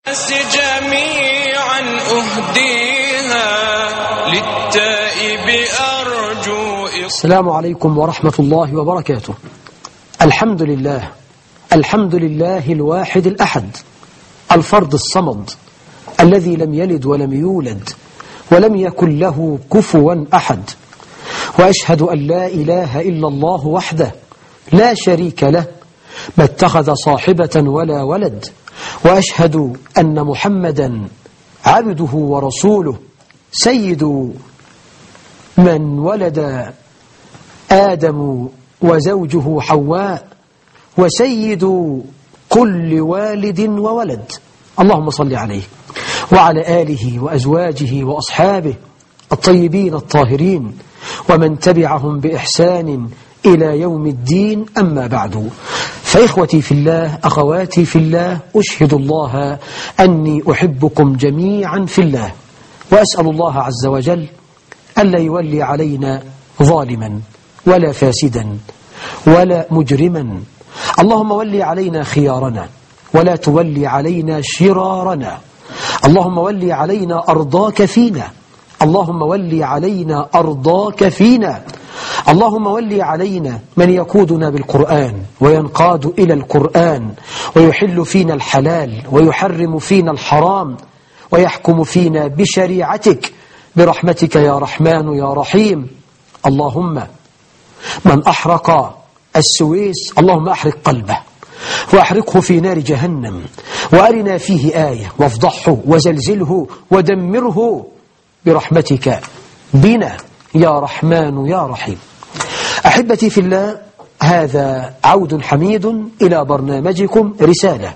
الناس جميعا أهديها للتائب أرجو السلام عليكم ورحمة الله وبركاته الحمد لله الحمد لله الواحد الأحد الفرد الصمد الذي لم يلد ولم يولد ولم يكن له كفوا أحد وأشهد أن لا إله إلا الله وحده لا شريك له ما اتخذ صاحبة ولا ولد وأشهد أن محمدا عبده ورسوله سيد من ولد آدم وزوجه حواء وسيد كل والد وولد اللهم صل عليه وعلى آله وأزواجه وأصحابه الطيبين الطاهرين ومن تبعهم بإحسان إلى يوم الدين أما بعد فإخوتي في الله أخواتي في الله أشهد الله أني أحبكم جميعا في الله وأسأل الله عز وجل ألا يولي علينا ظالما ولا فاسدا ولا مجرما اللهم ولي علينا خيارنا ولا تولي علينا شرارنا اللهم ولي علينا أرضاك فينا اللهم ولي علينا أرضاك فينا اللهم ولي علينا من يقودنا بالقرآن وينقاد إلى القرآن ويحل فينا الحلال ويحرم فينا الحرام ويحكم فينا بشريعتك برحمتك يا رحمن يا رحيم اللهم من أحرق السويس اللهم أحرق قلبه وأحرقه في نار جهنم وأرنا فيه آية وافضحه وزلزله ودمره برحمتك بنا يا رحمن يا رحيم أحبتي في الله هذا عود حميد إلى برنامجكم رسالة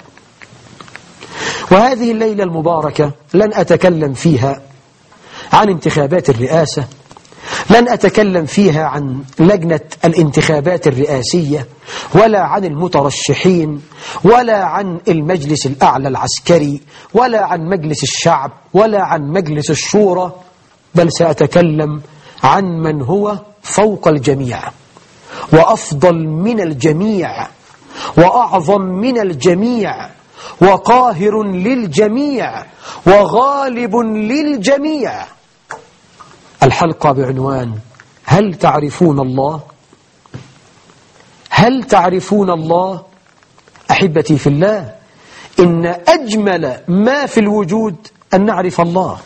وهذه الليلة المباركة لن أتكلم فيها عن انتخابات الرئاسة لن أتكلم فيها عن لجنة الانتخابات الرئاسية ولا عن المترشحين ولا عن المجلس الأعلى العسكري ولا عن مجلس الشعب ولا عن مجلس الشورى بل سأتكلم عن من هو فوق الجميع وأفضل من الجميع وأعظم من الجميع وقاهر للجميع وغالب للجميع الحلقة بعنوان هل تعرفون الله؟ هل تعرفون الله؟ أحبتي في الله إن أجمل ما في الوجود أن نعرف الله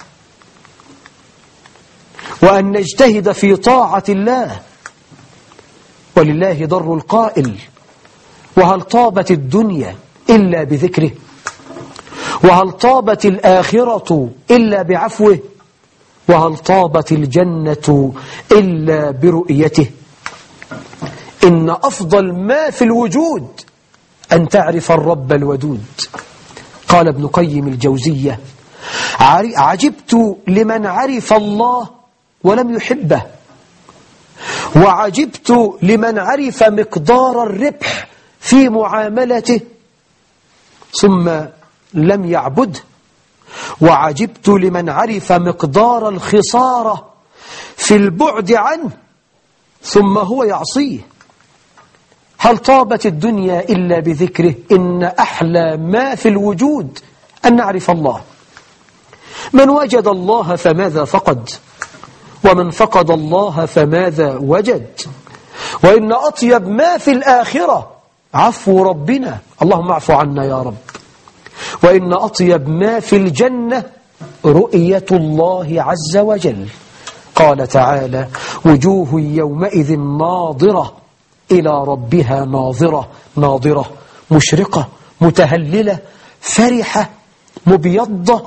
وأن نجتهد في طاعة الله ولله ضر القائل وهل طابت الدنيا إلا بذكره وهل طابت الآخرة إلا بعفوه وهل طابت الجنة إلا برؤيته إن أفضل ما في الوجود أن تعرف الرب الودود قال ابن قيم الجوزية عجبت لمن عرف الله ولم يحبه وعجبت لمن عرف مقدار الربح في معاملته ثم لم يعبده وعجبت لمن عرف مقدار الخسارة في البعد عنه ثم هو يعصيه هل طابت الدنيا إلا بذكره إن أحلى ما في الوجود أن نعرف الله من وجد الله فماذا فقد ومن فقد الله فماذا وجد وإن أطيب ما في الآخرة عفو ربنا اللهم اعف عنا يا رب وإن أطيب ما في الجنة رؤية الله عز وجل قال تعالى وجوه يومئذ ناظرة إلى ربها ناظرة ناظرة مشرقة متهللة فرحة مبيضة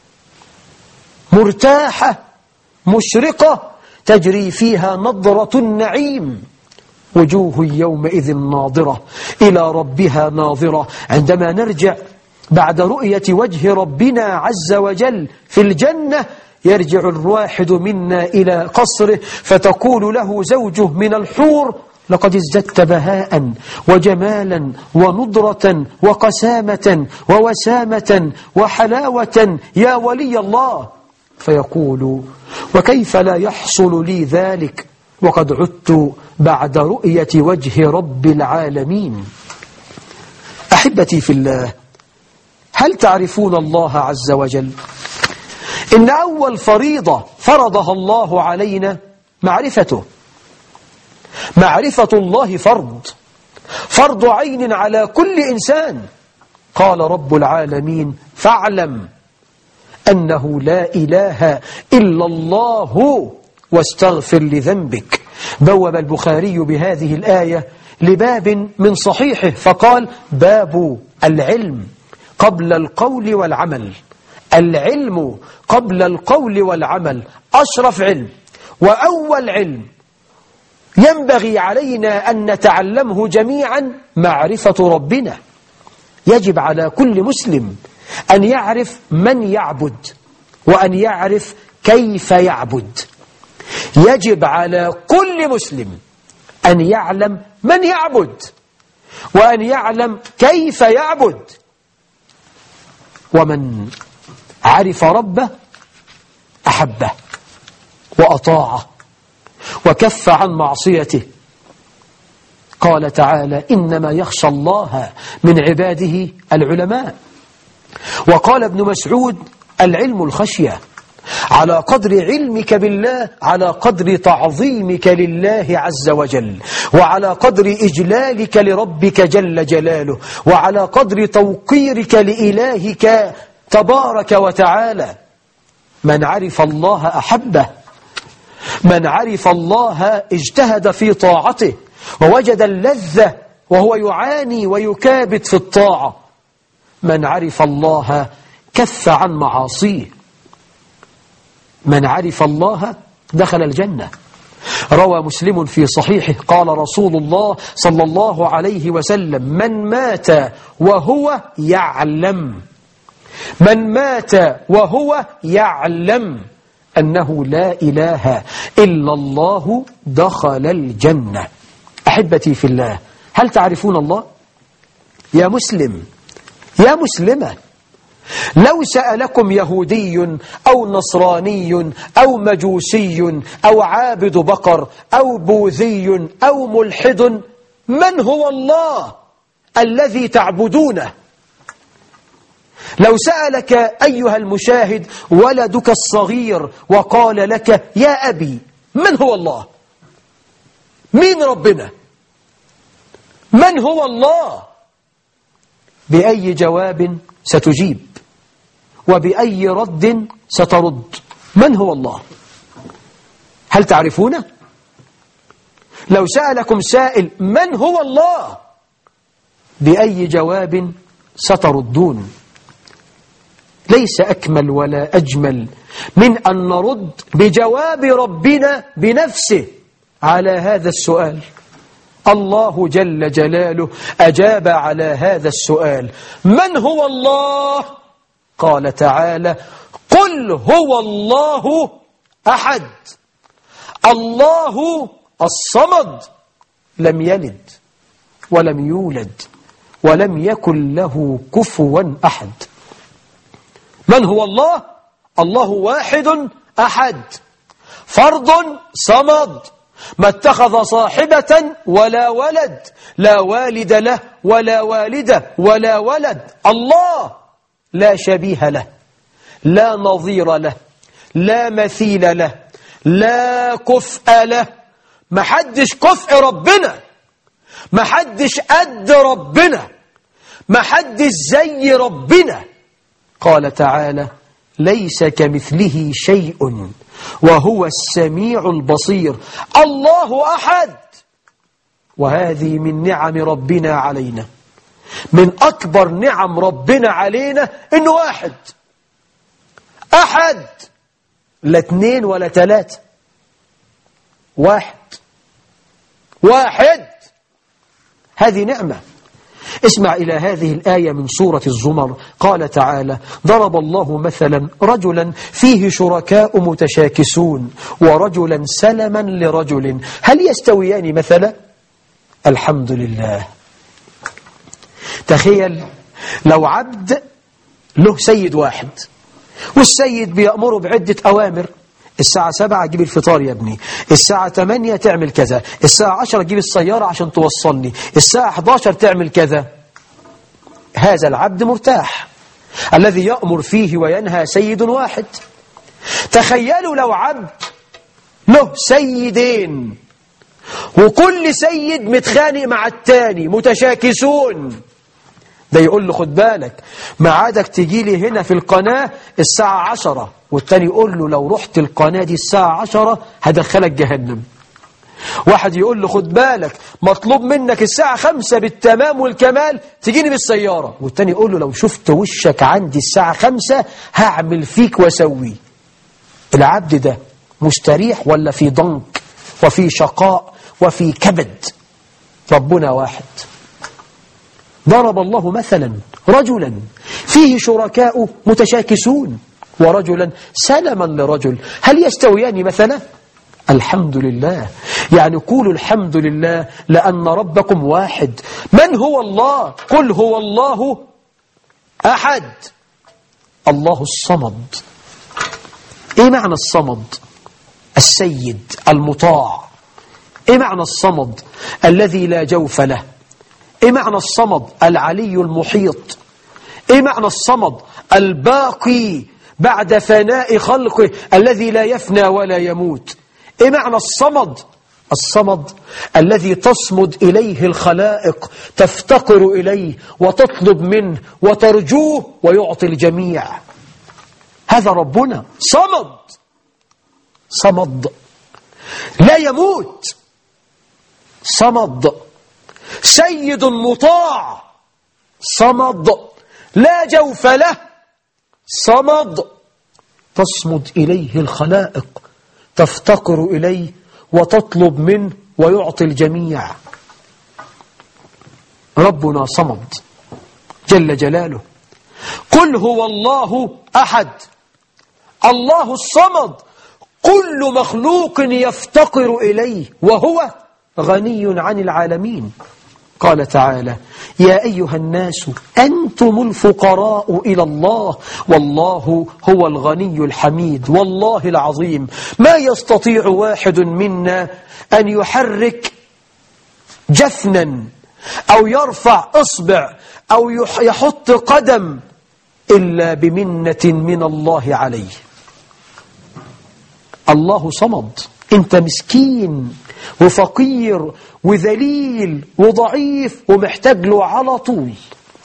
مرتاحة مشرقة تجري فيها نظرة النعيم وجوه يومئذ ناظرة إلى ربها ناظرة عندما نرجع بعد رؤية وجه ربنا عز وجل في الجنة يرجع الواحد منا إلى قصره فتقول له زوجه من الحور لقد ازددت بهاء وجمالا ونضرة وقسامة ووسامة وحلاوة يا ولي الله فيقول وكيف لا يحصل لي ذلك وقد عدت بعد رؤية وجه رب العالمين أحبتي في الله هل تعرفون الله عز وجل إن أول فريضة فرضها الله علينا معرفته معرفة الله فرض فرض عين على كل إنسان قال رب العالمين فاعلم أنه لا إله إلا الله واستغفر لذنبك بوب البخاري بهذه الآية لباب من صحيحه فقال باب العلم قبل القول والعمل العلم قبل القول والعمل أشرف علم وأول علم ينبغي علينا أن نتعلمه جميعا معرفة ربنا يجب على كل مسلم أن يعرف من يعبد وأن يعرف كيف يعبد يجب على كل مسلم أن يعلم من يعبد وأن يعلم كيف يعبد ومن عرف ربه أحبه وأطاعه وكف عن معصيته قال تعالى إنما يخشى الله من عباده العلماء وقال ابن مسعود العلم الخشية على قدر علمك بالله على قدر تعظيمك لله عز وجل وعلى قدر إجلالك لربك جل جلاله وعلى قدر توقيرك لإلهك تبارك وتعالى من عرف الله أحبه من عرف الله اجتهد في طاعته ووجد اللذة وهو يعاني ويكابد في الطاعة من عرف الله كف عن معاصيه من عرف الله دخل الجنة روى مسلم في صحيحه قال رسول الله صلى الله عليه وسلم من مات وهو يعلم من مات وهو يعلم أنه لا إله إلا الله دخل الجنة أحبتي في الله هل تعرفون الله؟ يا مسلم يا مسلمة لو سألكم يهودي أو نصراني أو مجوسي أو عابد بقر أو بوذي أو ملحد من هو الله الذي تعبدونه لو سألك أيها المشاهد ولدك الصغير وقال لك يا أبي من هو الله مين ربنا من هو الله بأي جواب ستجيب وبأي رد سترد من هو الله هل تعرفونه لو سألكم سائل من هو الله بأي جواب ستردون ليس أكمل ولا أجمل من أن نرد بجواب ربنا بنفسه على هذا السؤال الله جل جلاله أجاب على هذا السؤال من هو الله؟ قال تعالى قل هو الله أحد الله الصمد لم يلد ولم يولد ولم يكن له كفوا أحد من هو الله؟ الله واحد أحد فرد صمد ما اتخذ صاحبة ولا ولد لا والد له ولا والدة ولا ولد الله لا شبيه له لا نظير له لا مثيل له لا كفء له محدش كفء ربنا محدش قد ربنا محدش زي ربنا قال تعالى ليس كمثله شيء وهو السميع البصير الله أحد وهذه من نعم ربنا علينا من أكبر نعم ربنا علينا إنه واحد أحد لا اثنين ولا ثلاثة واحد واحد هذه نعمة اسمع إلى هذه الآية من سورة الزمر قال تعالى ضرب الله مثلا رجلا فيه شركاء متشاكسون ورجلا سلما لرجل هل يستويان مثلا الحمد لله تخيل لو عبد له سيد واحد والسيد بيأمره بعدة أوامر الساعة سبعة جيب الفطار يا ابني الساعة تمانية تعمل كذا الساعة عشرة جيب السيارة عشان توصلني الساعة 11 تعمل كذا هذا العبد مرتاح الذي يأمر فيه وينهى سيد واحد تخيلوا لو عبد له سيدين وكل سيد متخانق مع التاني متشاكسون ده يقول له خد بالك معادك تجي لي هنا في القناة الساعة عشرة والتاني يقول له لو رحت القناة دي الساعة عشرة هدخلك جهنم واحد يقول له خد بالك مطلوب منك الساعة خمسة بالتمام والكمال تجيني بالسيارة والتاني يقول له لو شفت وشك عندي الساعة خمسة هعمل فيك واسوي العبد ده مستريح ولا في ضنك وفي شقاء وفي كبد ربنا واحد ضرب الله مثلا رجلا فيه شركاء متشاكسون ورجلا سلما لرجل هل يستويان مثلا الحمد لله يعني قولوا الحمد لله لأن ربكم واحد من هو الله قل هو الله أحد الله الصمد إيه معنى الصمد السيد المطاع إيه معنى الصمد الذي لا جوف له إيه معنى الصمد العلي المحيط إيه معنى الصمد الباقي بعد فناء خلقه الذي لا يفنى ولا يموت إيه معنى الصمد الصمد الذي تصمد إليه الخلائق تفتقر إليه وتطلب منه وترجوه ويعطي الجميع هذا ربنا صمد صمد لا يموت صمد سيد مطاع صمد لا جوف له صمد تصمد إليه الخلائق تفتقر إليه وتطلب منه ويعطي الجميع ربنا صمد جل جلاله قل هو الله أحد الله الصمد كل مخلوق يفتقر إليه وهو غني عن العالمين قال تعالى يا أيها الناس أنتم الفقراء إلى الله والله هو الغني الحميد والله العظيم ما يستطيع واحد منا أن يحرك جفنا أو يرفع إصبع أو يحط قدم إلا بمنة من الله عليه الله صمد أنت مسكين وفقير وذليل وضعيف ومحتاج له على طول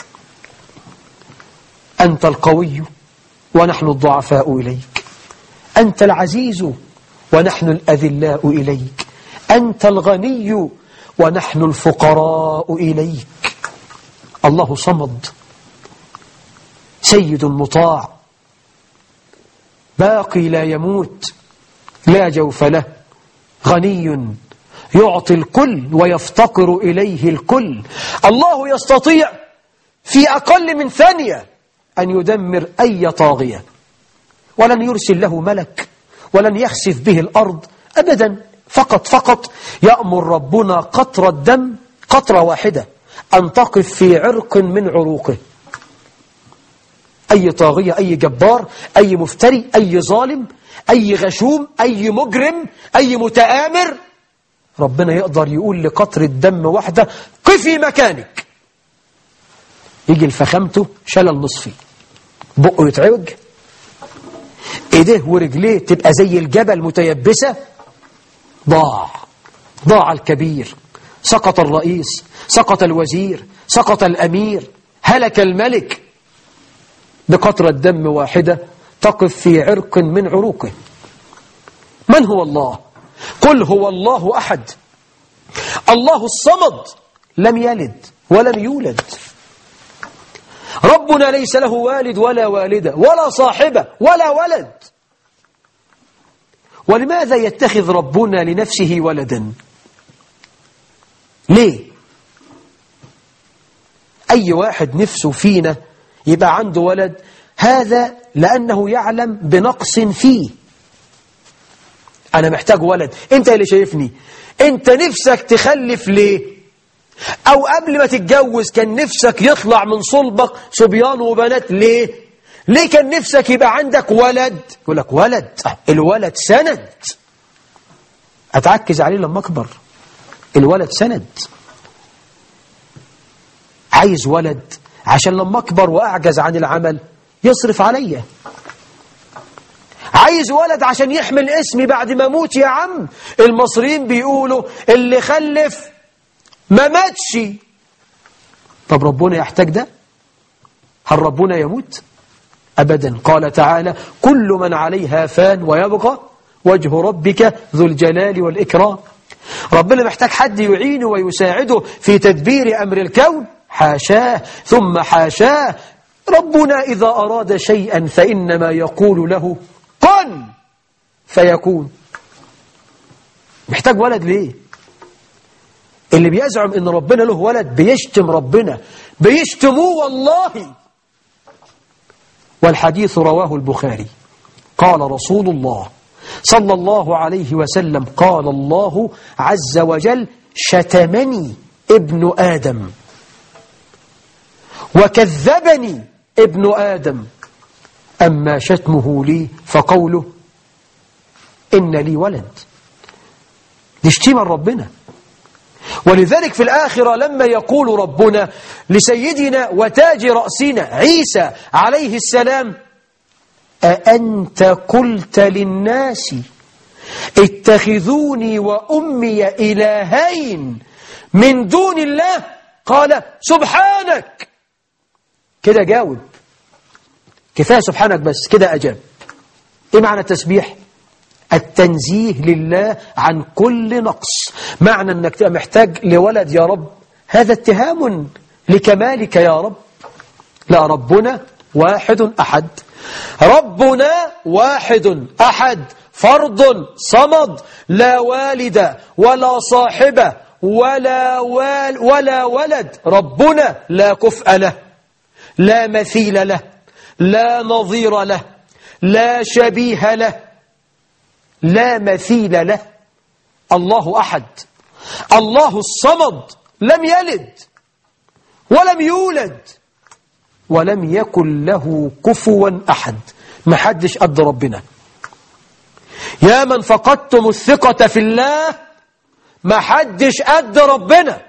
أنت القوي ونحن الضعفاء إليك أنت العزيز ونحن الأذلاء إليك أنت الغني ونحن الفقراء إليك الله صمد سيد مطاع باقي لا يموت لا جوف له غني يعطي الكل ويفتقر إليه الكل الله يستطيع في أقل من ثانية أن يدمر أي طاغية ولن يرسل له ملك ولن يخسف به الأرض أبدا فقط فقط يأمر ربنا قطرة دم قطرة واحدة أن تقف في عرق من عروقه أي طاغية أي جبار أي مفتري أي ظالم أي غشوم أي مجرم أي متآمر ربنا يقدر يقول لقطر الدم واحدة قفي مكانك يجي الفخامته شلل نصفي بقه يتعوج ايديه ورجليه تبقى زي الجبل متيبسة ضاع ضاع الكبير سقط الرئيس سقط الوزير سقط الأمير هلك الملك بقطرة دم واحدة تقف في عرق من عروقه من هو الله قل هو الله أحد الله الصمد لم يلد ولم يولد ربنا ليس له والد ولا والدة ولا صاحبة ولا ولد ولماذا يتخذ ربنا لنفسه ولدا ليه أي واحد نفسه فينا يبقى عنده ولد هذا لأنه يعلم بنقص فيه أنا محتاج ولد أنت اللي شايفني أنت نفسك تخلف ليه أو قبل ما تتجوز كان نفسك يطلع من صلبك صبيان وبنات ليه ليه كان نفسك يبقى عندك ولد يقول لك ولد الولد سند أتعكز عليه لما أكبر الولد سند عايز ولد عشان لما أكبر وأعجز عن العمل يصرف عليا عايز ولد عشان يحمل اسمي بعد ما اموت يا عم المصريين بيقولوا اللي خلف ما ماتش طب ربنا يحتاج ده هل ربنا يموت أبدا قال تعالى كل من عليها فان ويبقى وجه ربك ذو الجلال والإكرام ربنا محتاج حد يعينه ويساعده في تدبير أمر الكون حاشاه ثم حاشاه ربنا إذا أراد شيئا فإنما يقول له كن فيكون محتاج ولد ليه اللي بيزعم ان ربنا له ولد بيشتم ربنا بيشتموه والله والحديث رواه البخاري قال رسول الله صلى الله عليه وسلم قال الله عز وجل شتمني ابن آدم وكذبني ابن آدم أما شتمه لي فقوله إن لي ولد دي شتيمة ربنا ولذلك في الآخرة لما يقول ربنا لسيدنا وتاج رأسنا عيسى عليه السلام أأنت قلت للناس اتخذوني وأمي إلهين من دون الله قال سبحانك كده جاوب كفاية سبحانك بس كده أجاب إيه معنى التسبيح التنزيه لله عن كل نقص معنى أنك تبقى محتاج لولد يا رب هذا اتهام لكمالك يا رب لا ربنا واحد أحد ربنا واحد أحد فرد صمد لا والد ولا صاحبة ولا, وال ولا ولد ربنا لا كفء له لا مثيل له لا نظير له لا شبيه له لا مثيل له الله أحد الله الصمد لم يلد ولم يولد ولم يكن له كفوا أحد ما حدش قد ربنا يا من فقدتم الثقة في الله ما حدش قد ربنا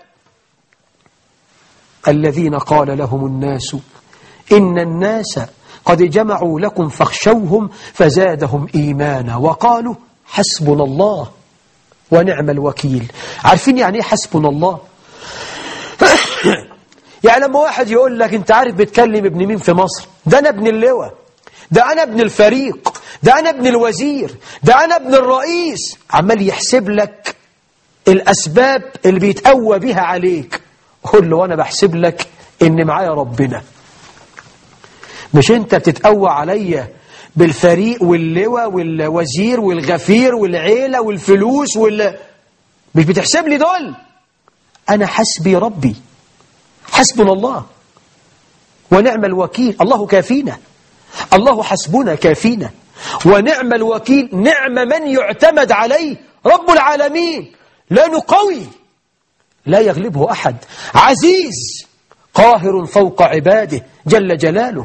الذين قال لهم الناس إن الناس قد جمعوا لكم فاخشوهم فزادهم إيمانا وقالوا حسبنا الله ونعم الوكيل عارفين يعني ايه حسبنا الله يعني لما واحد يقول لك انت عارف بتكلم ابن مين في مصر ده انا ابن اللواء ده انا ابن الفريق ده انا ابن الوزير ده انا ابن الرئيس عمال يحسب لك الاسباب اللي بيتقوى بها عليك قول له انا بحسب لك ان معايا ربنا مش انت بتتقوى عليا بالفريق واللواء والوزير والغفير والعيلة والفلوس وال... مش بتحسب لي دول أنا حسبي ربي حسبنا الله ونعم الوكيل الله كافينا الله حسبنا كافينا ونعم الوكيل نعم من يعتمد عليه رب العالمين لا نقوي لا يغلبه أحد عزيز قاهر فوق عباده جل جلاله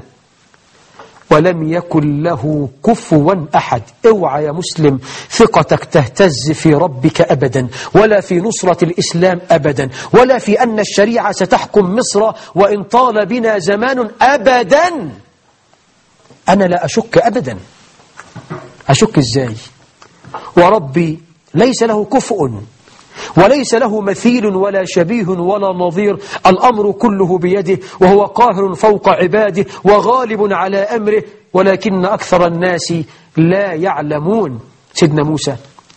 ولم يكن له كفوا أحد اوعى يا مسلم ثقتك تهتز في ربك أبدا ولا في نصرة الإسلام أبدا ولا في أن الشريعة ستحكم مصر وإن طال بنا زمان أبدا أنا لا أشك أبدا أشك إزاي وربي ليس له كفء وليس له مثيل ولا شبيه ولا نظير الأمر كله بيده وهو قاهر فوق عباده وغالب على أمره ولكن أكثر الناس لا يعلمون سيدنا موسى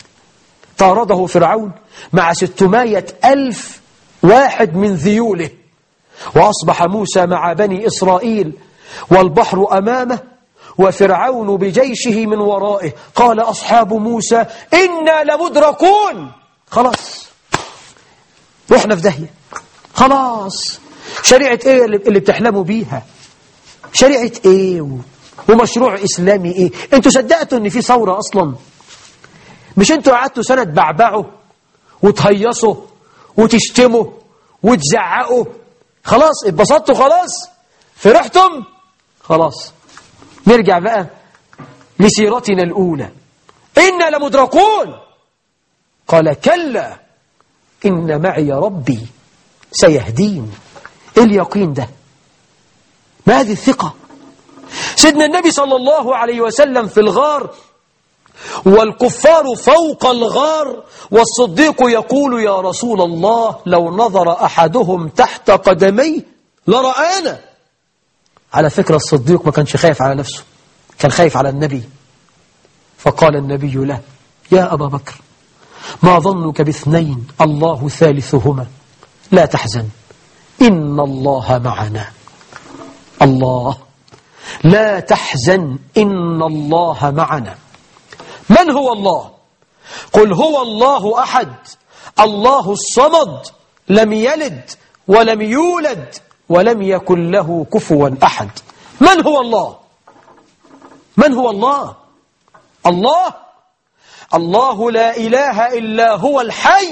طارده فرعون مع ستمائة ألف واحد من ذيوله وأصبح موسى مع بني إسرائيل والبحر أمامه وفرعون بجيشه من ورائه قال أصحاب موسى إنا لمدركون خلاص رحنا في داهية خلاص شريعة ايه اللي بتحلموا بيها شريعة ايه ومشروع اسلامي ايه انتوا صدقتوا ان في ثورة اصلا مش انتوا قعدتوا سنة تبعبعوا وتهيصوا وتشتموا وتزعقوا خلاص اتبسطتوا خلاص فرحتم خلاص نرجع بقى لسيرتنا الأولى إنا لمدركون قال كلا إن معي ربي سيهدين إيه اليقين ده ما هذه الثقة سيدنا النبي صلى الله عليه وسلم في الغار والكفار فوق الغار والصديق يقول يا رسول الله لو نظر أحدهم تحت قدمي لرآنا على فكرة الصديق ما كانش خايف على نفسه كان خايف على النبي فقال النبي له يا أبا بكر ما ظنك باثنين الله ثالثهما لا تحزن إن الله معنا الله لا تحزن إن الله معنا من هو الله قل هو الله أحد الله الصمد لم يلد ولم يولد ولم يكن له كفوا أحد من هو الله من هو الله الله الله لا إله إلا هو الحي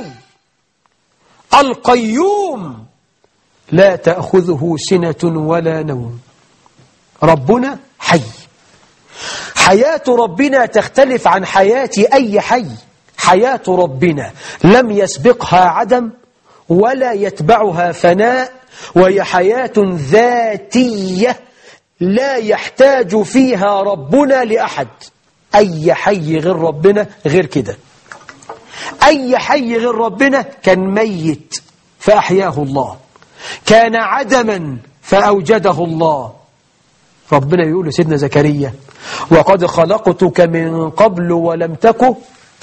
القيوم لا تأخذه سنة ولا نوم ربنا حي حياة ربنا تختلف عن حياة أي حي حياة ربنا لم يسبقها عدم ولا يتبعها فناء وهي حياة ذاتية لا يحتاج فيها ربنا لأحد أي حي غير ربنا غير كده أي حي غير ربنا كان ميت فأحياه الله كان عدما فأوجده الله ربنا يقول لسيدنا زكريا وقد خلقتك من قبل ولم تك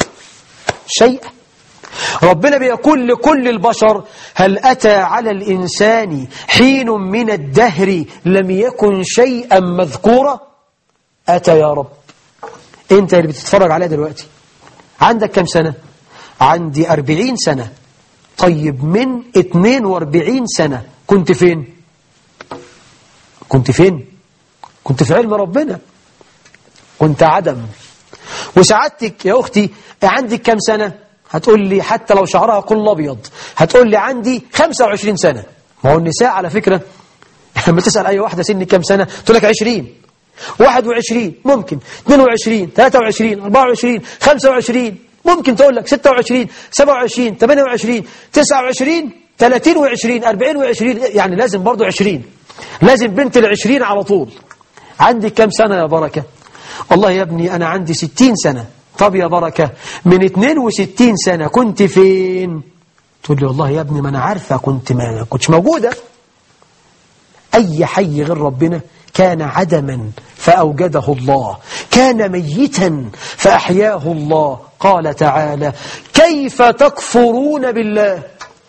شيئا ربنا بيقول لكل البشر هل أتى على الإنسان حين من الدهر لم يكن شيئا مذكورا أتى يا رب أنت اللي بتتفرج عليها دلوقتي عندك كم سنة عندي أربعين سنة طيب من اتنين واربعين سنة كنت فين كنت فين كنت في علم ربنا كنت عدم وسعادتك يا أختي عندك كم سنة هتقول لي حتى لو شعرها كل أبيض هتقول لي عندي 25 سنة ما هو النساء على فكرة لما تسأل أي واحدة سني كم سنة تقول لك 20 21 ممكن 22 23 24 25 ممكن تقول لك 26 27 28 29 30 و20 40 و20 يعني لازم برضو 20 لازم بنت العشرين على طول عندي كم سنة يا بركة والله يا ابني أنا عندي 60 سنة طب يا بركة من 62 سنة كنت فين تقول لي والله يا ابني ما أنا عارفة كنت ما كنتش موجودة أي حي غير ربنا كان عدما فأوجده الله كان ميتا فأحياه الله قال تعالى كيف تكفرون بالله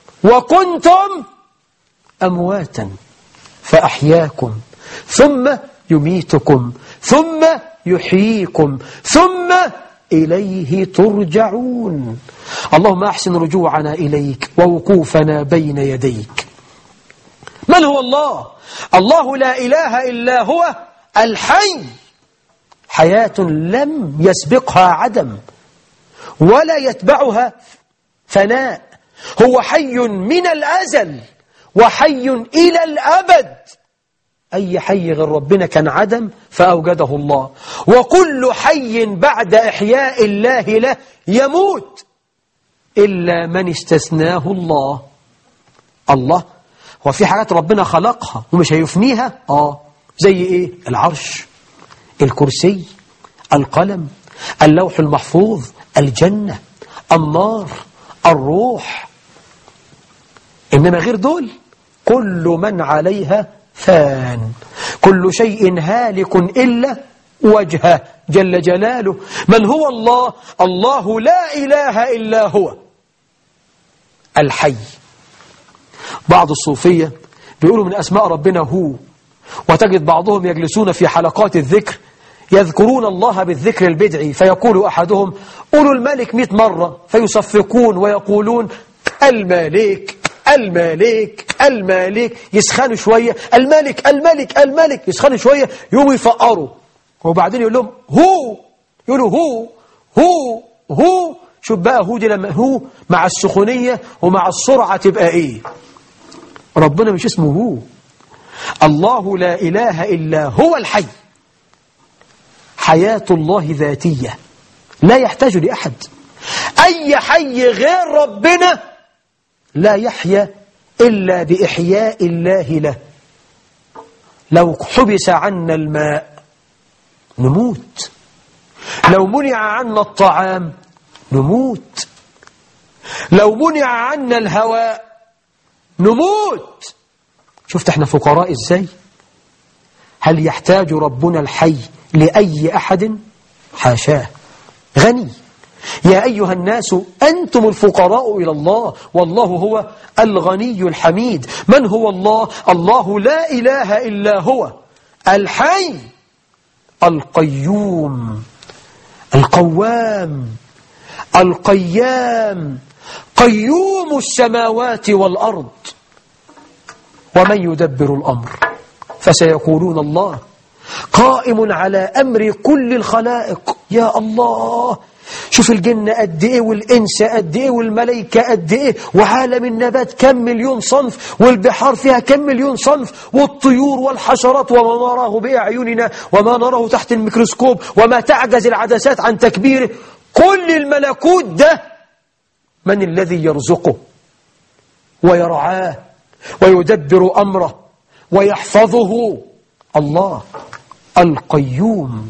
وكنتم أمواتا فأحياكم ثم يميتكم ثم يحييكم ثم إليه ترجعون اللهم أحسن رجوعنا إليك ووقوفنا بين يديك من هو الله الله لا إله إلا هو الحي حياة لم يسبقها عدم ولا يتبعها فناء هو حي من الأزل وحي إلى الأبد أي حي غير ربنا كان عدم فأوجده الله وكل حي بعد إحياء الله له يموت إلا من استثناه الله الله هو في حاجات ربنا خلقها ومش هيفنيها آه زي إيه العرش الكرسي القلم اللوح المحفوظ الجنة النار الروح إنما غير دول كل من عليها فان كل شيء هالك إلا وجهه جل جلاله من هو الله الله لا إله إلا هو الحي بعض الصوفية بيقولوا من أسماء ربنا هو وتجد بعضهم يجلسون في حلقات الذكر يذكرون الله بالذكر البدعي فيقول أحدهم قولوا الملك مئة مرة فيصفقون ويقولون الملك الملك الملك يسخنوا شوية الملك الملك الملك يسخنوا شوية يقوموا يفقروا وبعدين يقول لهم هو يقولوا هو هو هو شوف بقى هو دي لما هو مع السخونية ومع السرعة تبقى ايه ربنا مش اسمه هو الله لا إله إلا هو الحي حياة الله ذاتية لا يحتاج لأحد أي حي غير ربنا لا يحيا إلا بإحياء الله له لو حبس عنا الماء نموت لو منع عنا الطعام نموت لو منع عنا الهواء نموت شفت احنا فقراء ازاي هل يحتاج ربنا الحي لأي أحد حاشاه غني يا أيها الناس أنتم الفقراء إلى الله والله هو الغني الحميد من هو الله الله لا إله إلا هو الحي القيوم القوام القيام قيوم السماوات والأرض ومن يدبر الأمر فسيقولون الله قائم على أمر كل الخلائق يا الله شوف الجن قد ايه والانس قد ايه والملائكه قد ايه وعالم النبات كم مليون صنف والبحار فيها كم مليون صنف والطيور والحشرات وما نراه باعيننا وما نراه تحت الميكروسكوب وما تعجز العدسات عن تكبيره كل الملكوت ده من الذي يرزقه ويرعاه ويدبر امره ويحفظه الله القيوم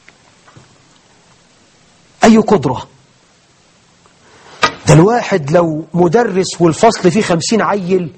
أي قدرة ده الواحد لو مدرس والفصل فيه خمسين عيل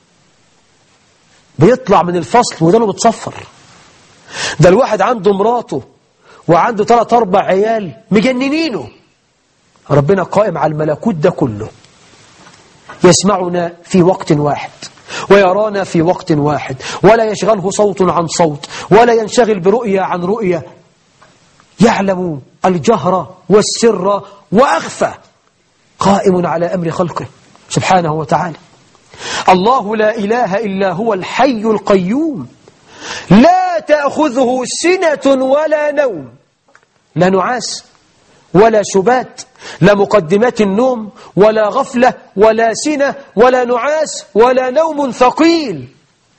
بيطلع من الفصل ودانه بتصفر ده الواحد عنده مراته وعنده ثلاث أربع عيال مجننينه ربنا قائم على الملكوت ده كله يسمعنا في وقت واحد ويرانا في وقت واحد ولا يشغله صوت عن صوت ولا ينشغل برؤية عن رؤية يعلم الجهر والسر وأخفى قائم على أمر خلقه سبحانه وتعالى الله لا إله إلا هو الحي القيوم لا تأخذه سنة ولا نوم لا نعاس ولا سبات لا مقدمات النوم ولا غفلة ولا سنة ولا نعاس ولا نوم ثقيل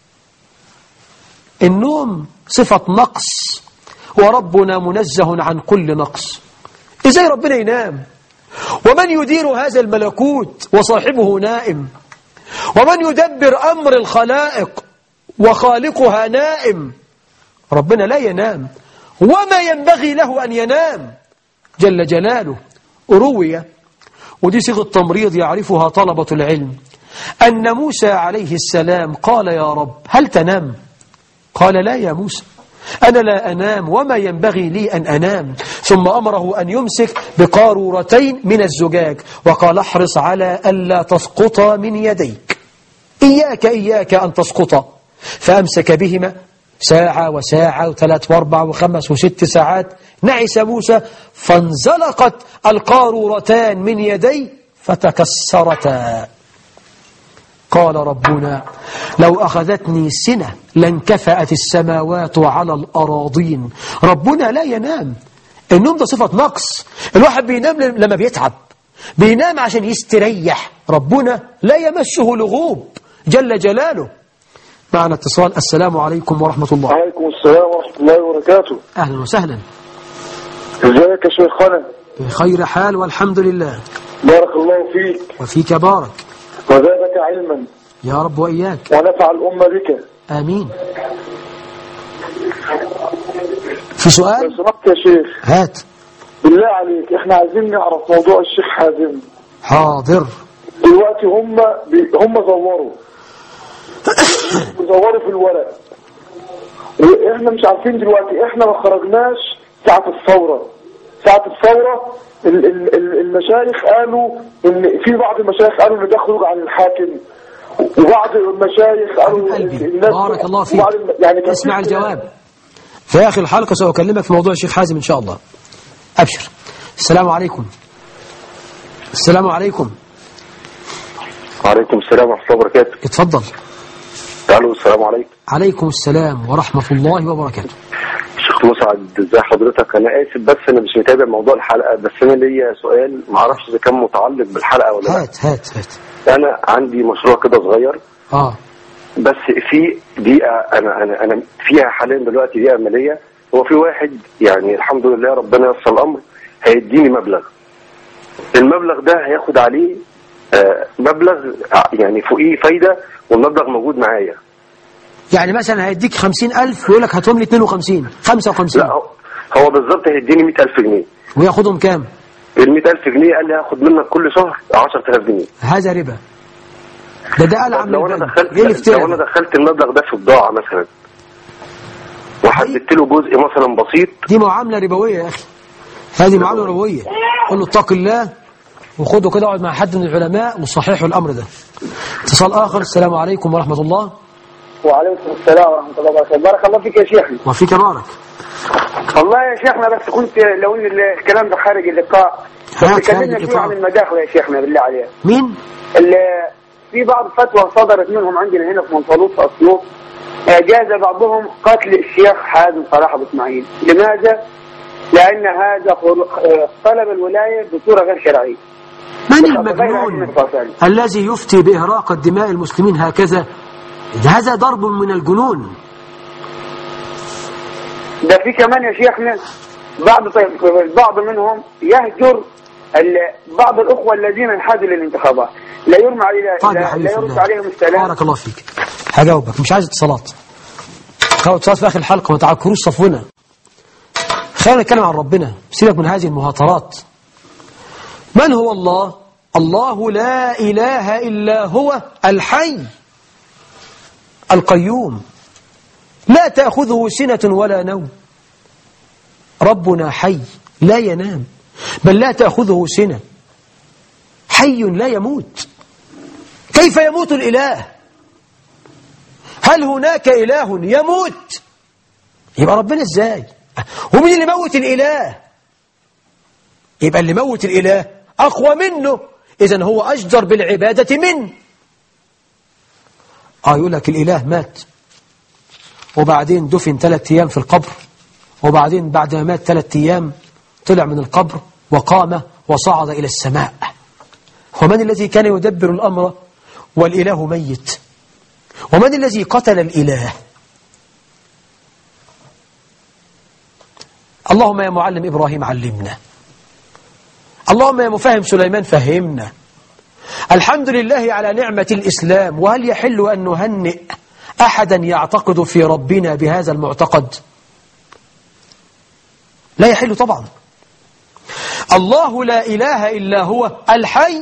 النوم صفة نقص وربنا منزه عن كل نقص إزاي ربنا ينام ومن يدير هذا الملكوت وصاحبه نائم ومن يدبر أمر الخلائق وخالقها نائم ربنا لا ينام وما ينبغي له أن ينام جل جلاله روي ودي صيغة تمريض يعرفها طلبة العلم أن موسى عليه السلام قال يا رب هل تنام قال لا يا موسى أنا لا أنام وما ينبغي لي أن أنام ثم أمره أن يمسك بقارورتين من الزجاج وقال احرص على ألا تسقط من يديك إياك إياك أن تسقط فأمسك بهما ساعة وساعة وثلاث واربع وخمس وست ساعات نعس موسى فانزلقت القارورتان من يدي فتكسرتا قال ربنا لو أخذتني سنة لانكفأت السماوات على الأراضين ربنا لا ينام النوم ده صفة نقص الواحد بينام لما بيتعب بينام عشان يستريح ربنا لا يمسه لغوب جل جلاله معنا اتصال السلام عليكم ورحمة الله وعليكم السلام ورحمة الله وبركاته أهلا وسهلا ازيك يا شيخنا بخير حال والحمد لله بارك الله فيك وفيك بارك وزادك علما يا رب وإياك ونفع الأمة بك آمين في لو سؤال سمحت يا شيخ هات بالله عليك احنا عايزين نعرف موضوع الشيخ حازم حاضر دلوقتي هم بي هم زوروا زوروا في الورق واحنا مش عارفين دلوقتي احنا ما خرجناش ساعة الثورة ساعة الثورة ال- ال- ال- المشايخ قالوا ان في بعض المشايخ قالوا ان ده خروج عن الحاكم وبعض المشايخ قالوا قلبي الناس بارك الله فيك وبعض الم- يعني كان اسمع في- الجواب في آخر الحلقة سأكلمك في موضوع الشيخ حازم إن شاء الله أبشر السلام عليكم السلام عليكم وعليكم السلام ورحمة الله وبركاته اتفضل الو السلام عليكم عليكم السلام ورحمة الله وبركاته شيخ مسعد ازي حضرتك انا اسف بس انا مش متابع موضوع الحلقة بس انا ليا سؤال ما اعرفش اذا كان متعلق بالحلقة ولا لا هات هات هات انا عندي مشروع كده صغير آه بس في دقيقة انا انا انا فيها حاليا دلوقتي دقيقة عملية هو في واحد يعني الحمد لله ربنا يسر الامر هيديني مبلغ المبلغ ده هياخد عليه آه، مبلغ ع- يعني فوقيه فايدة والمبلغ موجود معايا يعني مثلا هيديك خمسين ألف ويقول لك هاتهم لي 52 55 لا هو هو بالظبط هيديني 100000 جنيه وياخدهم كام ال 100000 جنيه قال لي هاخد منك كل شهر 10000 جنيه هذا ربا ده ده قال طب عم لو انا البنك. دخلت ايه الافتراء لو انا ده؟ دخلت المبلغ ده في بضاعه مثلا وحددت له جزء مثلا بسيط دي معاملة ربوية يا أخي هذه معاملة ربوية قل له اتق الله وخده كده اقعد مع حد من العلماء وصححوا الأمر ده اتصال آخر السلام عليكم ورحمة الله وعليكم السلام ورحمة الله وبركاته بارك الله فيك يا شيخنا وفيك بارك والله يا شيخنا بس كنت لو ان الكلام ده خارج اللقاء حياك خارج تكلمنا اللقاء. شوية عن المداخل يا شيخنا بالله عليك مين؟ ال- في بعض فتوى صدرت منهم عندنا هنا في منطلوط في اسيوط آه، جاز بعضهم قتل الشيخ حازم صلاح ابو اسماعيل لماذا؟ لان هذا خر- آه، طلب الولايه بصوره غير شرعيه من غير المجنون علم الفصل. الذي يفتي بإهراق الدماء المسلمين هكذا هذا ضرب من الجنون ده في كمان يا شيخنا بعض طيب البعض منهم يهجر ال- بعض الاخوه الذين انحازوا للانتخابات لا يرمى عليه طيب يا لا, حبيبي لا في يرد الله. عليهم السلام بارك الله فيك هجاوبك مش عايز اتصالات هو اتصالات في آخر الحلقة ما تعكروش صفونا خلينا نتكلم عن ربنا سيبك من هذه المهاترات من هو الله الله لا إله إلا هو الحي القيوم لا تأخذه سنة ولا نوم ربنا حي لا ينام بل لا تأخذه سنة حي لا يموت كيف يموت الإله هل هناك إله يموت يبقى ربنا ازاي ومين اللي موت الإله يبقى اللي موت الإله أقوى منه إذا هو أجدر بالعبادة منه آه يقول لك الإله مات وبعدين دفن ثلاثة أيام في القبر وبعدين بعد ما مات ثلاثة أيام طلع من القبر وقام وصعد إلى السماء ومن الذي كان يدبر الأمر والإله ميت ومن الذي قتل الإله اللهم يا معلم إبراهيم علمنا اللهم يا مفهم سليمان فهمنا الحمد لله على نعمة الإسلام وهل يحل أن نهنئ أحدا يعتقد في ربنا بهذا المعتقد لا يحل طبعا الله لا إله إلا هو الحي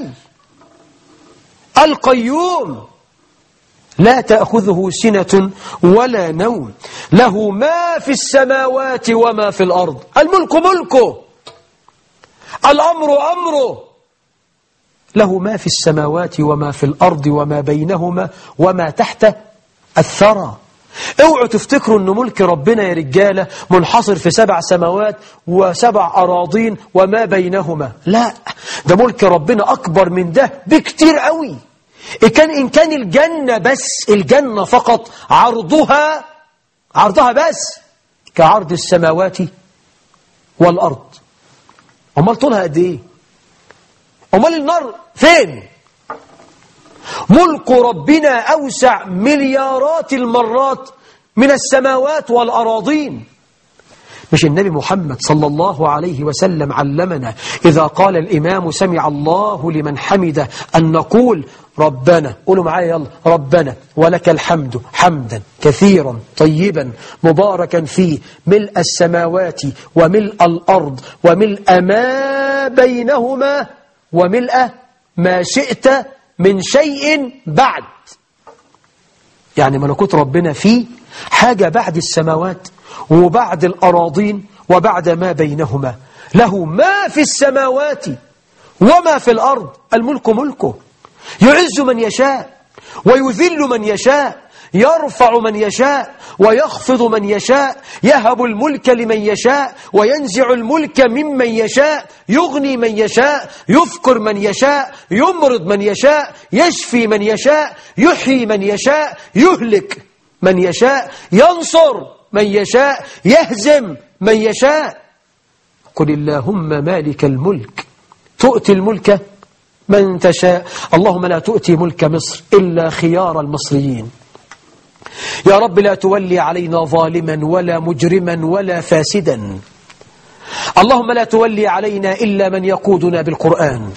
القيوم لا تأخذه سنة ولا نوم له ما في السماوات وما في الأرض الملك ملكه الأمر أمره له ما في السماوات وما في الأرض وما بينهما وما تحت الثرى اوعوا تفتكروا ان ملك ربنا يا رجالة منحصر في سبع سماوات وسبع أراضين وما بينهما لا ده ملك ربنا أكبر من ده بكتير قوي إن كان, إن كان الجنة بس الجنة فقط عرضها عرضها بس كعرض السماوات والأرض أمال طولها قد إيه أمال النار فين ملك ربنا أوسع مليارات المرات من السماوات والأراضين مش النبي محمد صلى الله عليه وسلم علمنا إذا قال الإمام سمع الله لمن حمده أن نقول ربنا قولوا معايا يلا ربنا ولك الحمد حمدا كثيرا طيبا مباركا فيه ملء السماوات وملء الأرض وملء ما بينهما وملء ما شئت من شيء بعد يعني ملكوت ربنا فيه حاجة بعد السماوات وبعد الأراضين وبعد ما بينهما له ما في السماوات وما في الأرض الملك ملكه يعز من يشاء ويذل من يشاء يرفع من يشاء ويخفض من يشاء يهب الملك لمن يشاء وينزع الملك ممن يشاء يغني من يشاء يفقر من يشاء يمرض من يشاء يشفي من يشاء يحيي من يشاء يهلك من يشاء ينصر من يشاء يهزم من يشاء قل اللهم مالك الملك تؤتي الملك من تشاء اللهم لا تؤتي ملك مصر إلا خيار المصريين يا رب لا تولي علينا ظالما ولا مجرما ولا فاسدا اللهم لا تولي علينا إلا من يقودنا بالقرآن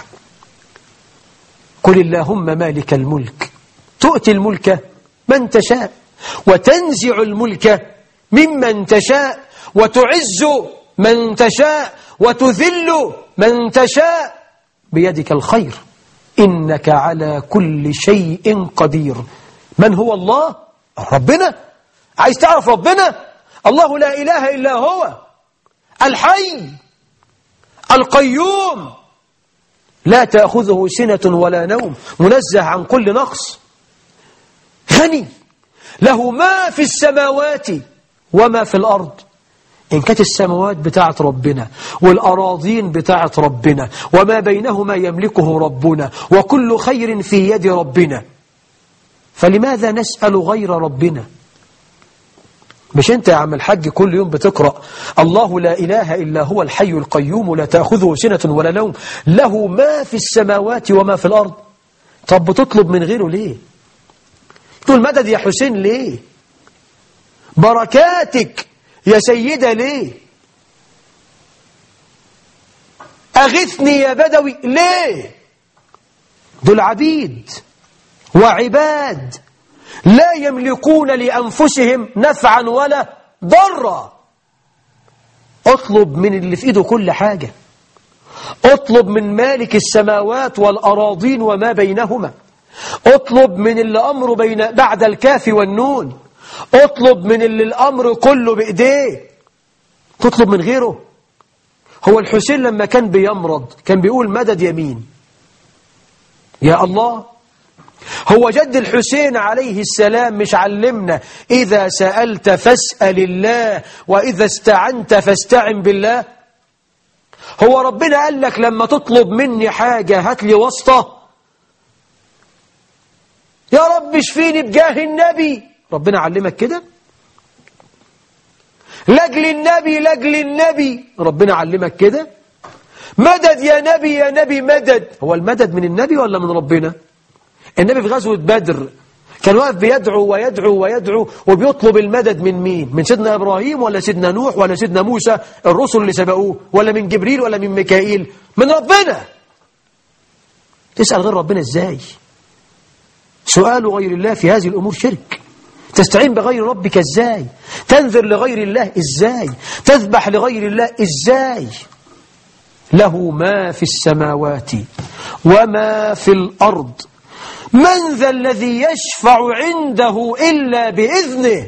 قل اللهم مالك الملك تؤتي الملك من تشاء وتنزع الملك ممن تشاء وتعز من تشاء وتذل من تشاء بيدك الخير إنك على كل شيء قدير من هو الله؟ ربنا عايز تعرف ربنا؟ الله لا إله إلا هو الحي القيوم لا تأخذه سنة ولا نوم منزه عن كل نقص غني له ما في السماوات وما في الأرض إن كانت السماوات بتاعت ربنا والأراضين بتاعت ربنا وما بينهما يملكه ربنا وكل خير في يد ربنا فلماذا نسأل غير ربنا مش انت يا عم الحاج كل يوم بتقرأ الله لا إله إلا هو الحي القيوم لا تأخذه سنة ولا نوم له ما في السماوات وما في الأرض طب بتطلب من غيره ليه تقول مدد يا حسين ليه بركاتك يا سيدة ليه أغثني يا بدوي ليه دول عبيد وعباد لا يملكون لأنفسهم نفعا ولا ضرا اطلب من اللي في ايده كل حاجة اطلب من مالك السماوات والأراضين وما بينهما اطلب من اللي أمره بين بعد الكاف والنون اطلب من اللي الأمر كله بإيديه تطلب من غيره هو الحسين لما كان بيمرض كان بيقول مدد يمين يا الله هو جد الحسين عليه السلام مش علمنا إذا سألت فاسأل الله وإذا استعنت فاستعن بالله هو ربنا قال لك لما تطلب مني حاجة هات لي واسطة يا رب اشفيني بجاه النبي ربنا علمك كده لاجل النبي لاجل النبي ربنا علمك كده مدد يا نبي يا نبي مدد هو المدد من النبي ولا من ربنا النبي في غزوة بدر كان واقف بيدعو ويدعو ويدعو وبيطلب المدد من مين من سيدنا إبراهيم ولا سيدنا نوح ولا سيدنا موسى الرسل اللي سبقوه ولا من جبريل ولا من ميكائيل من ربنا تسأل غير ربنا ازاي سؤال غير الله في هذه الأمور شرك تستعين بغير ربك ازاي تنذر لغير الله ازاي تذبح لغير الله ازاي له ما في السماوات وما في الأرض من ذا الذي يشفع عنده إلا بإذنه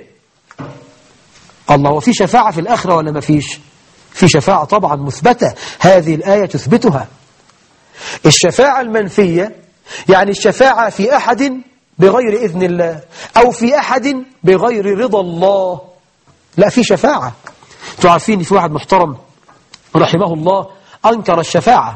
الله وفي شفاعة في الآخرة ولا ما فيش في شفاعة طبعا مثبتة هذه الآية تثبتها الشفاعة المنفية يعني الشفاعة في أحد بغير إذن الله أو في أحد بغير رضا الله لا في شفاعة تعرفين في واحد محترم رحمه الله أنكر الشفاعة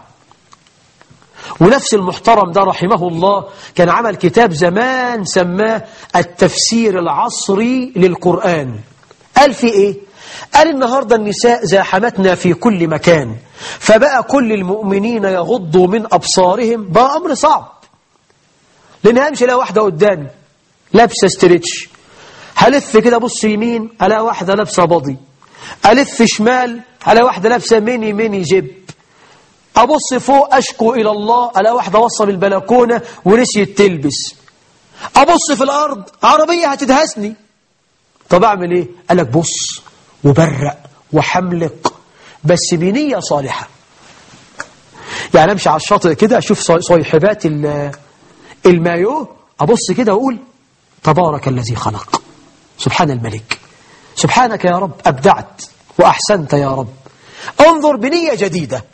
ونفس المحترم ده رحمه الله كان عمل كتاب زمان سماه التفسير العصري للقرآن قال في إيه؟ قال النهاردة النساء زاحمتنا في كل مكان فبقى كل المؤمنين يغضوا من أبصارهم بقى أمر صعب لأن همشي لا واحدة قدامي لابسة ستريتش هلف كده بص يمين ألا واحدة لابسة بضي ألف شمال على واحدة لابسة ميني ميني جيب أبص فوق أشكو إلى الله ألا واحدة وصل البلكونة ونسيت تلبس أبص في الأرض عربية هتدهسني طب أعمل إيه؟ قال لك بص وبرق وحملق بس بنية صالحة يعني أمشي على الشاطئ كده أشوف صيحبات المايو أبص كده وأقول تبارك الذي خلق سبحان الملك سبحانك يا رب أبدعت وأحسنت يا رب انظر بنية جديدة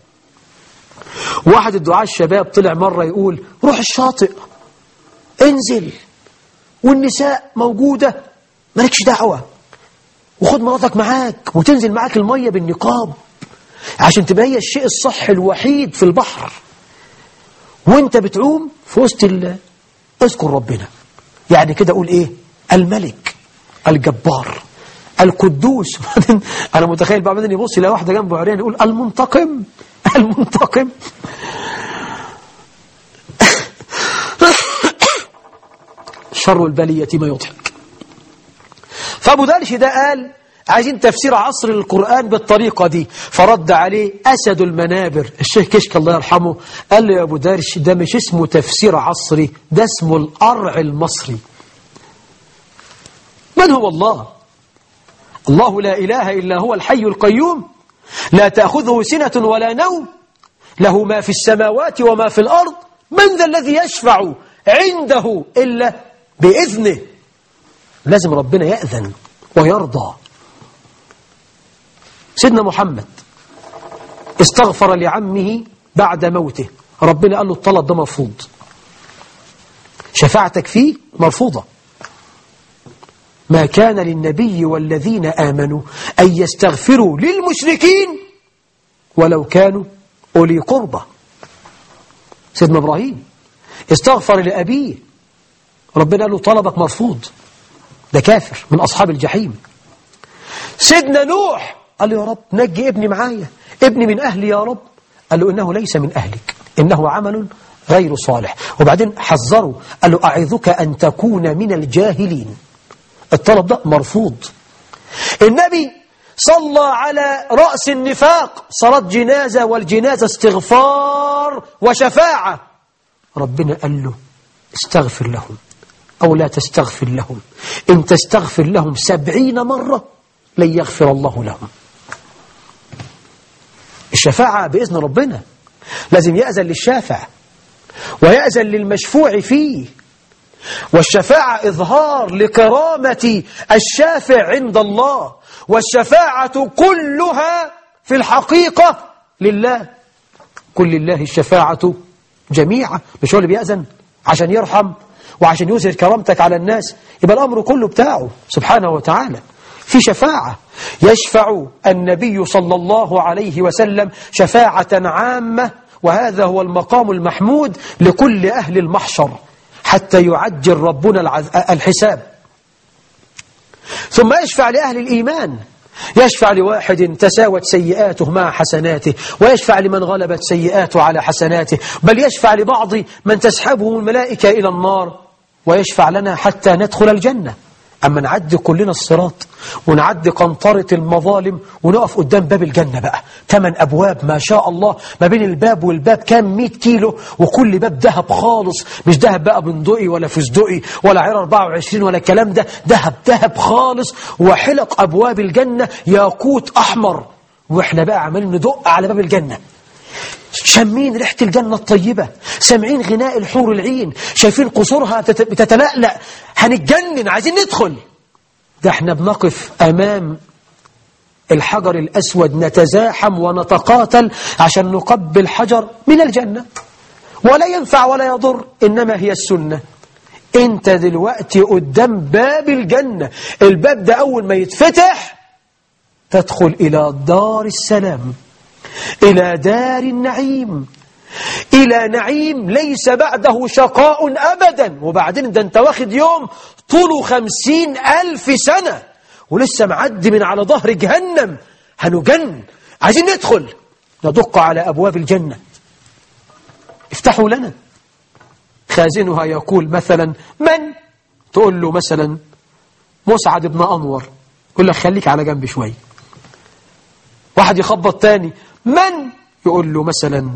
واحد الدعاء الشباب طلع مرة يقول روح الشاطئ انزل والنساء موجودة مالكش دعوة وخد مراتك معاك وتنزل معاك المية بالنقاب عشان تبقى هي الشيء الصح الوحيد في البحر وانت بتعوم في وسط ال اذكر ربنا يعني كده اقول ايه الملك الجبار القدوس انا متخيل بقى بعدين يبص يلاقي واحده جنبه عريان يقول المنتقم المنتقم شر البلية ما يضحك فابو دالش ده قال عايزين تفسير عصر القرآن بالطريقة دي فرد عليه أسد المنابر الشيخ كشك الله يرحمه قال له يا أبو دارش ده مش اسمه تفسير عصري ده اسمه القرع المصري من هو الله الله لا إله إلا هو الحي القيوم لا تأخذه سنة ولا نوم له ما في السماوات وما في الأرض من ذا الذي يشفع عنده إلا بإذنه لازم ربنا يأذن ويرضى سيدنا محمد استغفر لعمه بعد موته ربنا قال له الطلب ده مرفوض شفاعتك فيه مرفوضة ما كان للنبي والذين آمنوا أن يستغفروا للمشركين ولو كانوا أولي قربة سيدنا إبراهيم استغفر لأبيه ربنا قال له طلبك مرفوض ده كافر من أصحاب الجحيم سيدنا نوح قال له يا رب نجي ابني معايا ابني من أهلي يا رب قال له إنه ليس من أهلك إنه عمل غير صالح وبعدين حذره قال له أعظك أن تكون من الجاهلين الطلب ده مرفوض النبي صلى على رأس النفاق صلاة جنازة والجنازة استغفار وشفاعة ربنا قال له استغفر لهم أو لا تستغفر لهم إن تستغفر لهم سبعين مرة لن يغفر الله لهم الشفاعة بإذن ربنا لازم يأذن للشافع ويأذن للمشفوع فيه والشفاعة إظهار لكرامة الشافع عند الله والشفاعة كلها في الحقيقة لله كل لله الشفاعة جميعا مش هو اللي بيأذن عشان يرحم وعشان يظهر كرامتك على الناس يبقى الأمر كله بتاعه سبحانه وتعالى في شفاعة يشفع النبي صلى الله عليه وسلم شفاعة عامة وهذا هو المقام المحمود لكل أهل المحشر حتى يعجل ربنا العذ- الحساب ثم يشفع لأهل الإيمان يشفع لواحد تساوت سيئاته مع حسناته ويشفع لمن غلبت سيئاته على حسناته بل يشفع لبعض من تسحبه الملائكة إلى النار ويشفع لنا حتى ندخل الجنة أما نعدي كلنا الصراط ونعدي قنطرة المظالم ونقف قدام باب الجنة بقى ثمان أبواب ما شاء الله ما بين الباب والباب كام 100 كيلو وكل باب ذهب خالص مش ذهب بقى بندقي ولا فستقي ولا عيار 24 ولا الكلام ده ذهب ذهب خالص وحلق أبواب الجنة ياقوت أحمر وإحنا بقى عمالين ندق على باب الجنة شامين ريحة الجنة الطيبة سامعين غناء الحور العين شايفين قصورها بتت- بتتلألأ هنتجنن عايزين ندخل ده احنا بنقف أمام الحجر الأسود نتزاحم ونتقاتل عشان نقبل حجر من الجنة ولا ينفع ولا يضر إنما هي السنة انت دلوقتي قدام باب الجنة الباب ده أول ما يتفتح تدخل إلى دار السلام إلى دار النعيم إلى نعيم ليس بعده شقاء أبدا وبعدين ده أنت واخد يوم طوله خمسين ألف سنة ولسه معدي من على ظهر جهنم هنجن عايزين ندخل ندق على أبواب الجنة افتحوا لنا خازنها يقول مثلا من تقول له مثلا مسعد بن أنور يقول لك خليك على جنب شوي واحد يخبط تاني من يقول له مثلا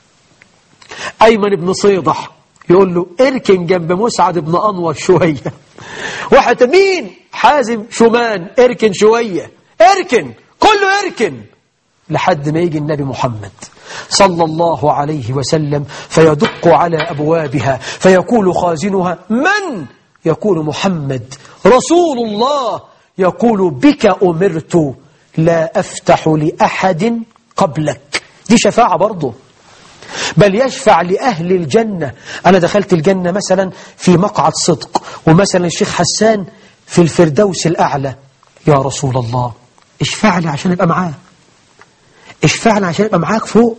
أيمن بن صيدح يقول له اركن جنب مسعد بن أنور شوية واحد مين حازم شومان اركن شوية اركن كله اركن لحد ما يجي النبي محمد صلى الله عليه وسلم فيدق على أبوابها فيقول خازنها من يقول محمد رسول الله يقول بك أمرت لا أفتح لأحد قبلك دي شفاعة برضه بل يشفع لأهل الجنة أنا دخلت الجنة مثلا في مقعد صدق ومثلا الشيخ حسان في الفردوس الأعلى يا رسول الله اشفع لي عشان يبقى معاه اشفع لي عشان يبقى معاك فوق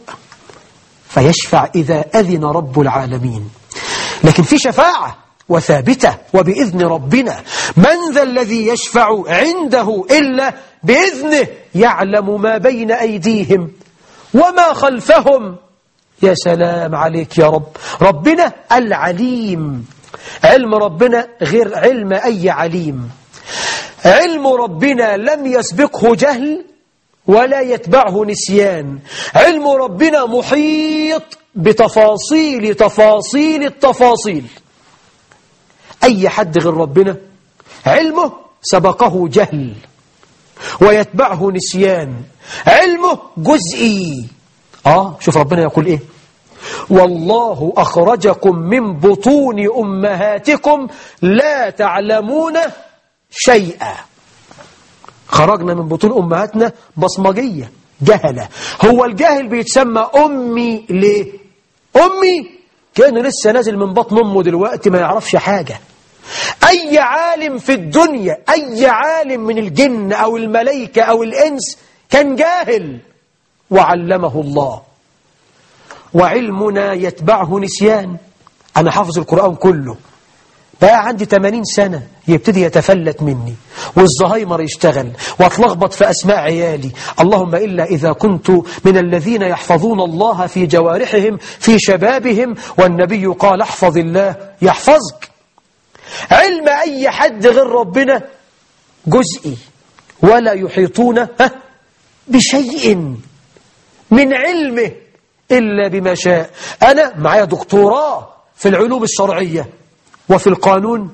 فيشفع إذا أذن رب العالمين لكن في شفاعة وثابتة وبإذن ربنا من ذا الذي يشفع عنده إلا بإذنه يعلم ما بين أيديهم وما خلفهم يا سلام عليك يا رب ربنا العليم علم ربنا غير علم أي عليم علم ربنا لم يسبقه جهل ولا يتبعه نسيان علم ربنا محيط بتفاصيل تفاصيل التفاصيل أي حد غير ربنا علمه سبقه جهل ويتبعه نسيان علمه جزئي آه شوف ربنا يقول إيه والله أخرجكم من بطون أمهاتكم لا تعلمون شيئا خرجنا من بطون أمهاتنا بصمجية جهلة هو الجاهل بيتسمى أمي ليه أمي كأنه لسه نازل من بطن أمه دلوقتي ما يعرفش حاجة أي عالم في الدنيا أي عالم من الجن أو الملائكة أو الإنس كان جاهل وعلمه الله وعلمنا يتبعه نسيان أنا حافظ القرآن كله بقى عندي 80 سنة يبتدي يتفلت مني والزهايمر يشتغل واتلخبط في أسماء عيالي اللهم إلا إذا كنت من الذين يحفظون الله في جوارحهم في شبابهم والنبي قال احفظ الله يحفظك علم أي حد غير ربنا جزئي ولا يحيطون ها بشيء من علمه إلا بما شاء أنا معايا دكتوراه في العلوم الشرعية وفي القانون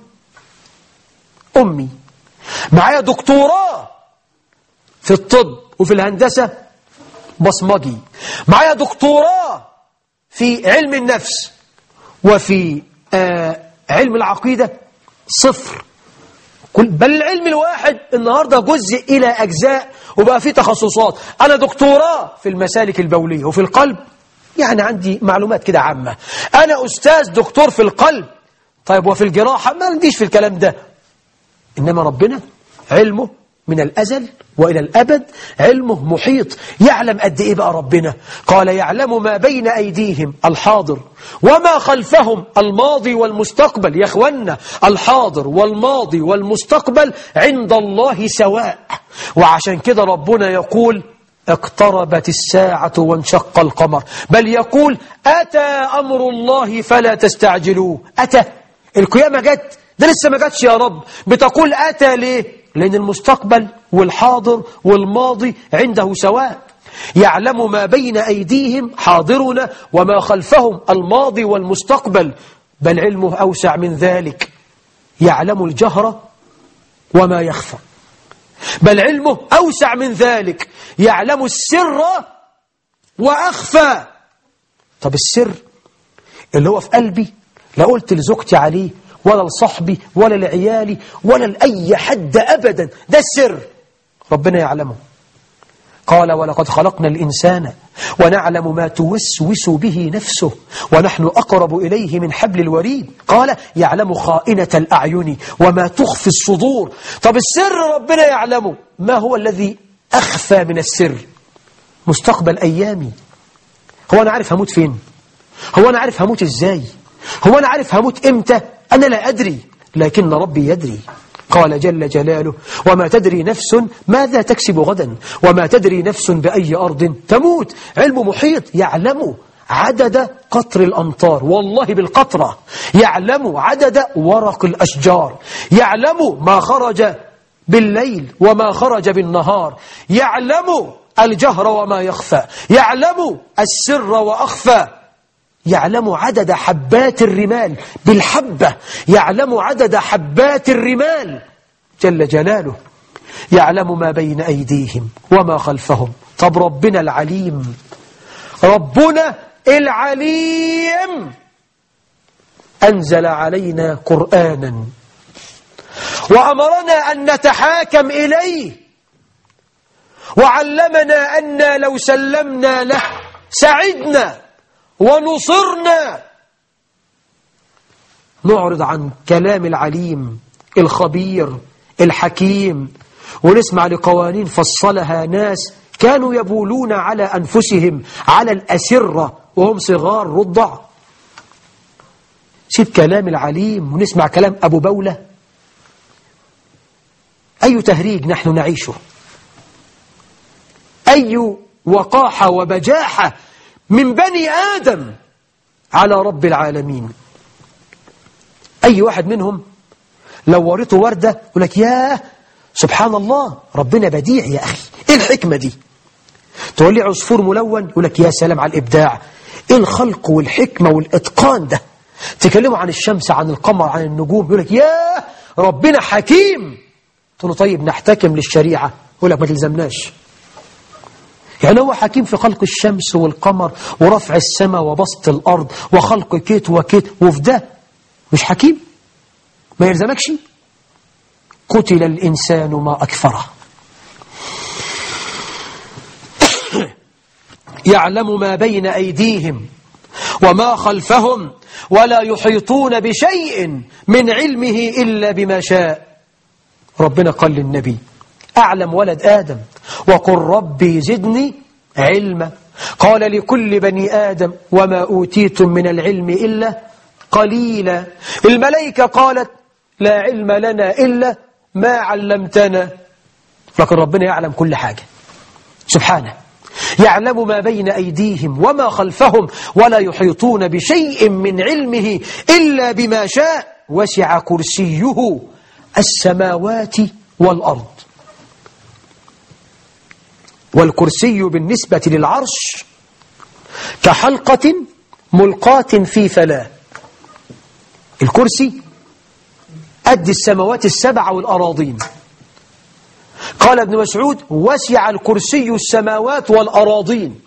أمي معايا دكتوراه في الطب وفي الهندسة بصمجي معايا دكتوراه في علم النفس وفي آه علم العقيدة صفر كل بل العلم الواحد النهاردة جزء إلى أجزاء وبقى فيه تخصصات أنا دكتوراه في المسالك البولية وفي القلب يعني عندي معلومات كده عامة أنا أستاذ دكتور في القلب طيب وفي الجراحة ما عنديش في الكلام ده إنما ربنا علمه من الأزل وإلى الأبد علمه محيط يعلم قد إيه بقى ربنا قال يعلم ما بين أيديهم الحاضر وما خلفهم الماضي والمستقبل يا أخوانا الحاضر والماضي والمستقبل عند الله سواء وعشان كده ربنا يقول اقتربت الساعة وانشق القمر بل يقول أتى أمر الله فلا تستعجلوه أتى القيامة جت ده لسه ما جاتش يا رب بتقول أتى ليه لأن المستقبل والحاضر والماضي عنده سواء يعلم ما بين أيديهم حاضرنا وما خلفهم الماضي والمستقبل بل علمه أوسع من ذلك يعلم الجهر وما يخفى بل علمه أوسع من ذلك يعلم السر وأخفى طب السر اللي هو في قلبي لا قلت لزوجتي عليه ولا لصحبي ولا لعيالي ولا لأي حد أبدا ده السر ربنا يعلمه قال ولقد خلقنا الإنسان ونعلم ما توسوس به نفسه ونحن أقرب إليه من حبل الوريد قال يعلم خائنة الأعين وما تخفي الصدور طب السر ربنا يعلمه ما هو الذي أخفى من السر مستقبل أيامي هو أنا عارف هموت فين هو أنا عارف هموت إزاي هو أنا عارف هموت إمتى أنا لا أدري لكن ربي يدري قال جل جلاله وما تدري نفس ماذا تكسب غدا وما تدري نفس بأي أرض تموت علم محيط يعلم عدد قطر الأمطار والله بالقطرة يعلم عدد ورق الأشجار يعلم ما خرج بالليل وما خرج بالنهار يعلم الجهر وما يخفى يعلم السر وأخفى يعلم عدد حبات الرمال بالحبة يعلم عدد حبات الرمال جل جلاله يعلم ما بين أيديهم وما خلفهم طب ربنا العليم ربنا العليم أنزل علينا قرآنا وأمرنا أن نتحاكم إليه وعلمنا أن لو سلمنا له سعدنا ونصرنا نعرض عن كلام العليم الخبير الحكيم ونسمع لقوانين فصلها ناس كانوا يبولون على أنفسهم على الأسرة وهم صغار رضع سيب كلام العليم ونسمع كلام أبو بولة أي تهريج نحن نعيشه أي وقاحة وبجاحة من بني آدم على رب العالمين أي واحد منهم لو وريته وردة يقول لك ياه سبحان الله ربنا بديع يا أخي إيه الحكمة دي تقول لي عصفور ملون يقول لك يا سلام على الإبداع إيه الخلق والحكمة والإتقان ده تكلموا عن الشمس عن القمر عن النجوم يقول لك ياه ربنا حكيم تقول له طيب نحتكم للشريعة يقول لك ما تلزمناش يعني هو حكيم في خلق الشمس والقمر ورفع السماء وبسط الأرض وخلق كيت وكيت وفي ده مش حكيم ما يلزمكش قتل الإنسان ما أكفره يعلم ما بين أيديهم وما خلفهم ولا يحيطون بشيء من علمه إلا بما شاء ربنا قال للنبي أعلم ولد آدم وقل ربي زدني علما قال لكل بني آدم وما أوتيتم من العلم إلا قليلا الملائكة قالت لا علم لنا إلا ما علمتنا لكن ربنا يعلم كل حاجة سبحانه يعلم ما بين أيديهم وما خلفهم ولا يحيطون بشيء من علمه إلا بما شاء وسع كرسيه السماوات والأرض والكرسي بالنسبة للعرش كحلقة ملقاة في فلاة الكرسي قد السماوات السبع والأراضين قال ابن مسعود وسع الكرسي السماوات والأراضين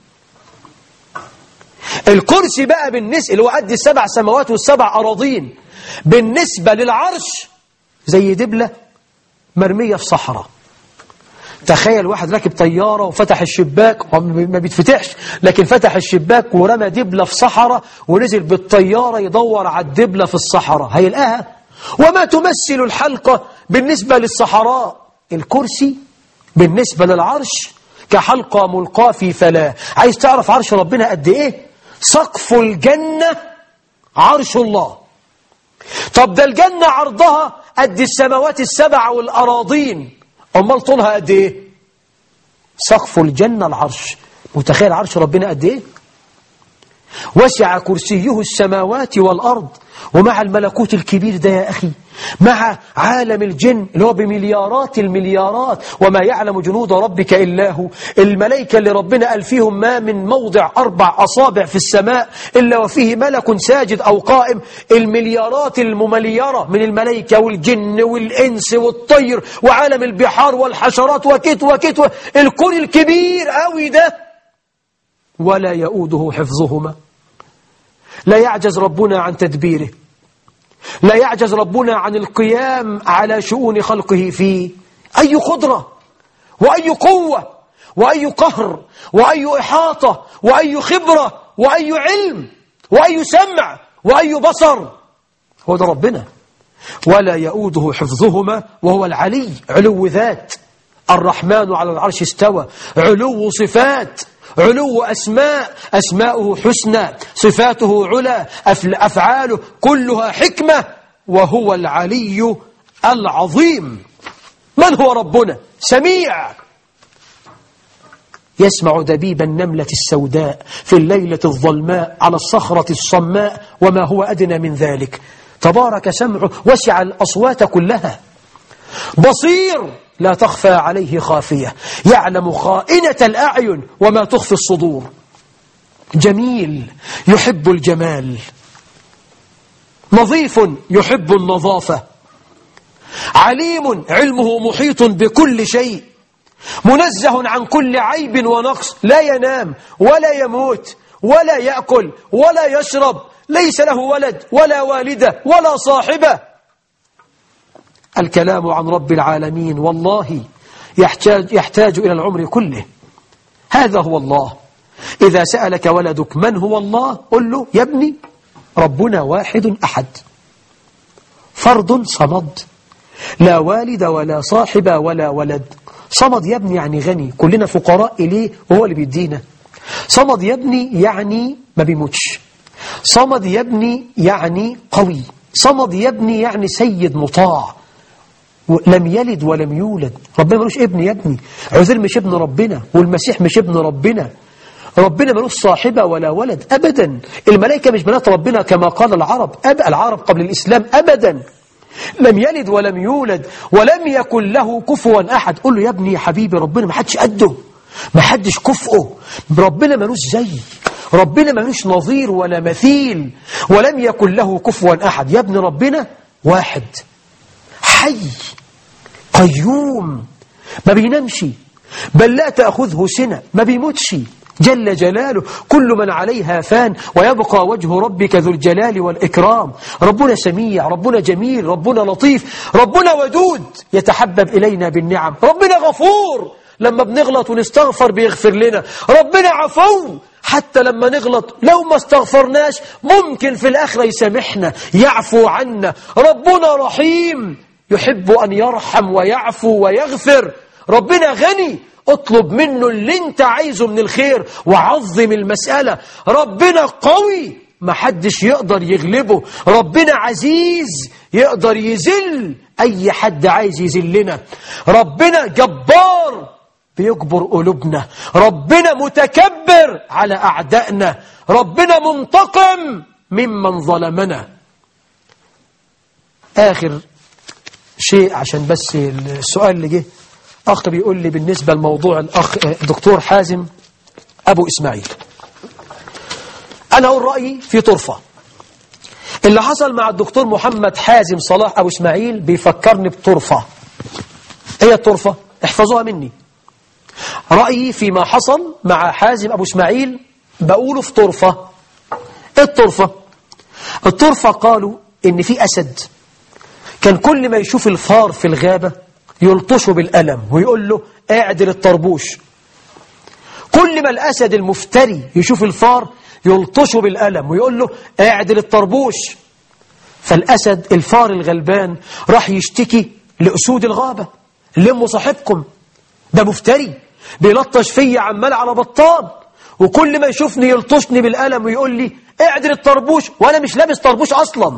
الكرسي بقى بالنسبة اللي هو قد السبع سماوات والسبع أراضين بالنسبة للعرش زي دبلة مرمية في صحراء تخيل واحد راكب طيارة وفتح الشباك ما بيتفتحش لكن فتح الشباك ورمى دبلة في صحراء ونزل بالطيارة يدور على الدبلة في الصحراء هيلقاها وما تمثل الحلقة بالنسبة للصحراء الكرسي بالنسبة للعرش كحلقة ملقاة في فلاة عايز تعرف عرش ربنا قد ايه سقف الجنة عرش الله طب ده الجنة عرضها قد السماوات السبع والأراضين أمال طولها قد ايه سقف الجنة العرش متخيل عرش ربنا قد ايه وسع كرسيه السماوات والأرض ومع الملكوت الكبير ده يا أخي مع عالم الجن اللي هو بمليارات المليارات وما يعلم جنود ربك إلا هو الملائكة اللي ربنا قال فيهم ما من موضع أربع أصابع في السماء إلا وفيه ملك ساجد أو قائم المليارات الممليرة من الملائكة والجن والإنس والطير وعالم البحار والحشرات وكت وكت الكون الكبير قوي ده ولا يؤوده حفظهما لا يعجز ربنا عن تدبيره لا يعجز ربنا عن القيام على شؤون خلقه فيه أي قدرة وأي قوة وأي قهر وأي إحاطة وأي خبرة وأي علم وأي سمع وأي بصر هو ده ربنا ولا يؤوده حفظهما وهو العلي علو ذات الرحمن على العرش استوى علو صفات علو أسماء أسماؤه حسنى صفاته علا أفعاله كلها حكمة وهو العلي العظيم من هو ربنا سميع يسمع دبيب النملة السوداء في الليلة الظلماء على الصخرة الصماء وما هو أدنى من ذلك تبارك سمعه وسع الأصوات كلها بصير لا تخفى عليه خافية يعلم خائنة الأعين وما تخفي الصدور جميل يحب الجمال نظيف يحب النظافة عليم علمه محيط بكل شيء منزه عن كل عيب ونقص لا ينام ولا يموت ولا يأكل ولا يشرب ليس له ولد ولا والدة ولا صاحبة الكلام عن رب العالمين والله يحتاج, يحتاج إلى العمر كله هذا هو الله إذا سألك ولدك من هو الله قل له يا ابني ربنا واحد أحد فرد صمد لا والد ولا صاحب ولا ولد صمد يا ابني يعني غني كلنا فقراء إليه وهو اللي بيدينا صمد يا ابني يعني ما بيموتش صمد يا ابني يعني قوي صمد يا ابني يعني سيد مطاع لم يلد ولم يولد ربنا ملوش ابن يا ابني عزير مش ابن ربنا والمسيح مش ابن ربنا ربنا ملوش صاحبة ولا ولد أبدا الملائكة مش بنات ربنا كما قال العرب أب العرب قبل الإسلام أبدا لم يلد ولم يولد ولم يكن له كفوا أحد قل له يا ابني يا حبيبي ربنا ما حدش قده ما حدش كفؤه ربنا ملوش زي ربنا ملوش نظير ولا مثيل ولم يكن له كفوا أحد يا ابن ربنا واحد حي قيوم ما بينامش بل لا تأخذه سنة ما بيموتش جل جلاله كل من عليها فان ويبقى وجه ربك ذو الجلال والإكرام ربنا سميع ربنا جميل ربنا لطيف ربنا ودود يتحبب إلينا بالنعم ربنا غفور لما بنغلط ونستغفر بيغفر لنا ربنا عفو حتى لما نغلط لو ما استغفرناش ممكن في الآخرة يسامحنا يعفو عنا ربنا رحيم يحب أن يرحم ويعفو ويغفر ربنا غني اطلب منه اللي انت عايزه من الخير وعظم المسألة ربنا قوي ما حدش يقدر يغلبه ربنا عزيز يقدر يذل أي حد عايز يذلنا ربنا جبار بيجبر قلوبنا ربنا متكبر على أعدائنا ربنا منتقم ممن ظلمنا آخر شيء عشان بس السؤال اللي جه أخ بيقول لي بالنسبة لموضوع الأخ دكتور حازم أبو إسماعيل أنا أقول رأيي في طرفة اللي حصل مع الدكتور محمد حازم صلاح أبو إسماعيل بيفكرني بطرفة هي الطرفة احفظوها مني رأيي فيما حصل مع حازم أبو إسماعيل بقوله في طرفة الطرفة الطرفة قالوا إن في أسد كان كل ما يشوف الفار في الغابة يلطشه بالألم ويقول له اعدل الطربوش كل ما الأسد المفتري يشوف الفار يلطشه بالألم ويقول له اعدل الطربوش فالأسد الفار الغلبان راح يشتكي لأسود الغابة لموا صاحبكم ده مفتري بيلطش فيا عمال على بطال وكل ما يشوفني يلطشني بالألم ويقول لي اعدل الطربوش وأنا مش لابس طربوش أصلا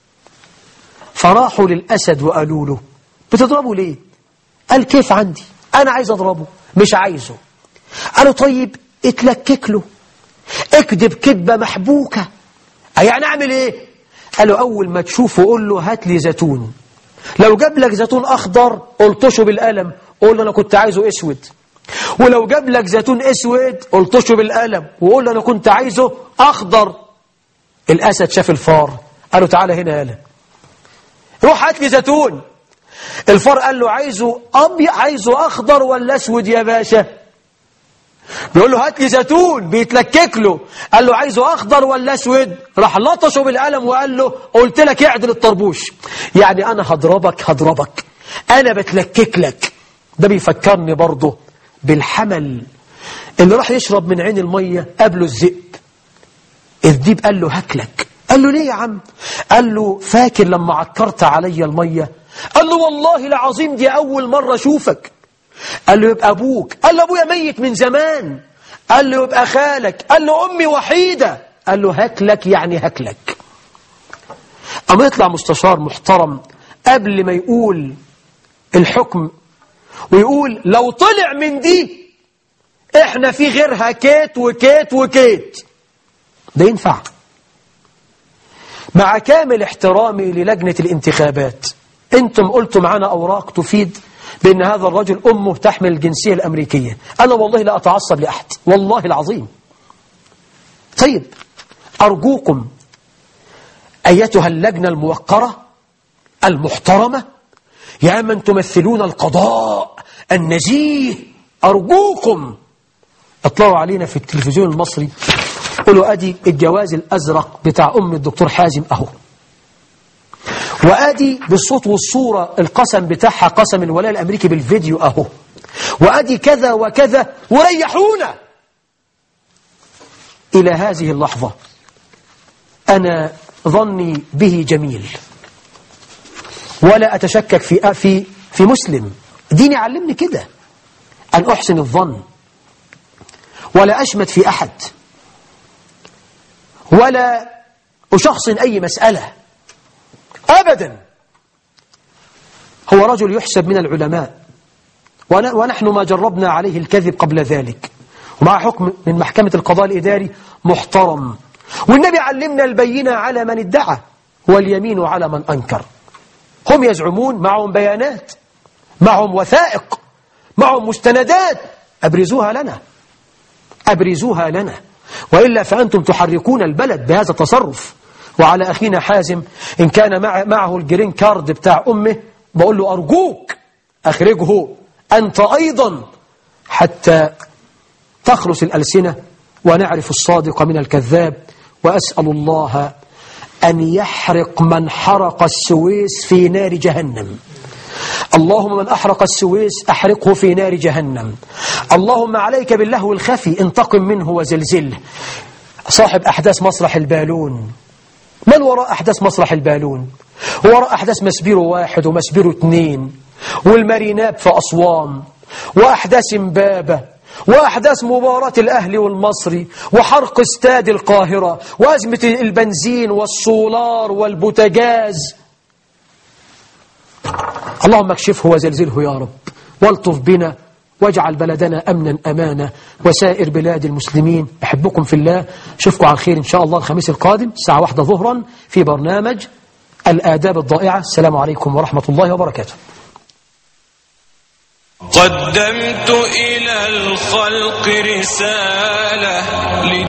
فراحوا للأسد وقالوا له بتضربه ليه قال كيف عندي أنا عايز أضربه مش عايزه قالوا طيب اتلكك له اكذب كذبة محبوكة يعني أعمل إيه قالوا أول ما تشوفه قول له هات لي زيتون لو جاب لك زيتون أخضر قلطشه بالقلم قول له أنا كنت عايزه أسود ولو جاب لك زيتون أسود قلطشه بالقلم وقول له أنا كنت عايزه أخضر الأسد شاف الفار قالوا تعالى هنا يالا روح هات لي زيتون الفار قال له عايزه أبيض عايزه أخضر ولا أسود يا باشا بيقول له هات لي زيتون بيتلكك له قال له عايزه أخضر ولا أسود راح لطشه بالقلم وقال له قلت لك اعدل الطربوش يعني أنا هضربك هضربك أنا بتلكك لك ده بيفكرني برضه بالحمل اللي راح يشرب من عين المية قبله الذئب الذئب قال له هاكلك قال له ليه يا عم قال له فاكر لما عكرت علي المية قال له والله العظيم دي أول مرة أشوفك قال له يبقى أبوك قال له أبويا ميت من زمان قال له يبقى خالك قال له أمي وحيدة قال له هاكلك يعني هاكلك أما يطلع مستشار محترم قبل ما يقول الحكم ويقول لو طلع من دي احنا في غيرها كيت وكيت وكيت ده ينفع مع كامل احترامي للجنة الانتخابات انتم قلتوا معنا أوراق تفيد بأن هذا الرجل أمه تحمل الجنسية الأمريكية أنا والله لا أتعصب لأحد والله العظيم طيب أرجوكم أيتها اللجنة الموقرة المحترمة يا من تمثلون القضاء النزيه أرجوكم اطلعوا علينا في التلفزيون المصري قولوا أدي الجواز الأزرق بتاع أم الدكتور حازم أهو وأدي بالصوت والصورة القسم بتاعها قسم الولاء الأمريكي بالفيديو أهو وأدي كذا وكذا وريحونا إلى هذه اللحظة أنا ظني به جميل ولا أتشكك في في في مسلم ديني علمني كده أن أحسن الظن ولا أشمت في أحد ولا أشخصن أي مسألة أبدا هو رجل يحسب من العلماء ونحن ما جربنا عليه الكذب قبل ذلك ومع حكم من محكمة القضاء الإداري محترم والنبي علمنا البينة على من ادعى واليمين على من أنكر هم يزعمون معهم بيانات معهم وثائق معهم مستندات أبرزوها لنا أبرزوها لنا وإلا فأنتم تحركون البلد بهذا التصرف وعلى أخينا حازم إن كان مع معه الجرين كارد بتاع أمه بقول له أرجوك أخرجه أنت أيضا حتى تخلص الألسنة ونعرف الصادق من الكذاب وأسأل الله أن يحرق من حرق السويس في نار جهنم اللهم من أحرق السويس أحرقه في نار جهنم اللهم عليك باللهو الخفي انتقم منه وزلزله صاحب أحداث مسرح البالون من وراء أحداث مسرح البالون وراء أحداث مسبيرو واحد ومسبيرو اثنين والماريناب في أسوان وأحداث امبابة وأحداث مباراة الأهلي والمصري وحرق استاد القاهرة وأزمة البنزين والسولار والبوتاجاز اللهم اكشفه وزلزله يا رب والطف بنا واجعل بلدنا أمنا أمانا وسائر بلاد المسلمين أحبكم في الله أشوفكم على خير إن شاء الله الخميس القادم الساعة واحدة ظهرا في برنامج الآداب الضائعة السلام عليكم ورحمة الله وبركاته قدمت إلى الخلق رسالة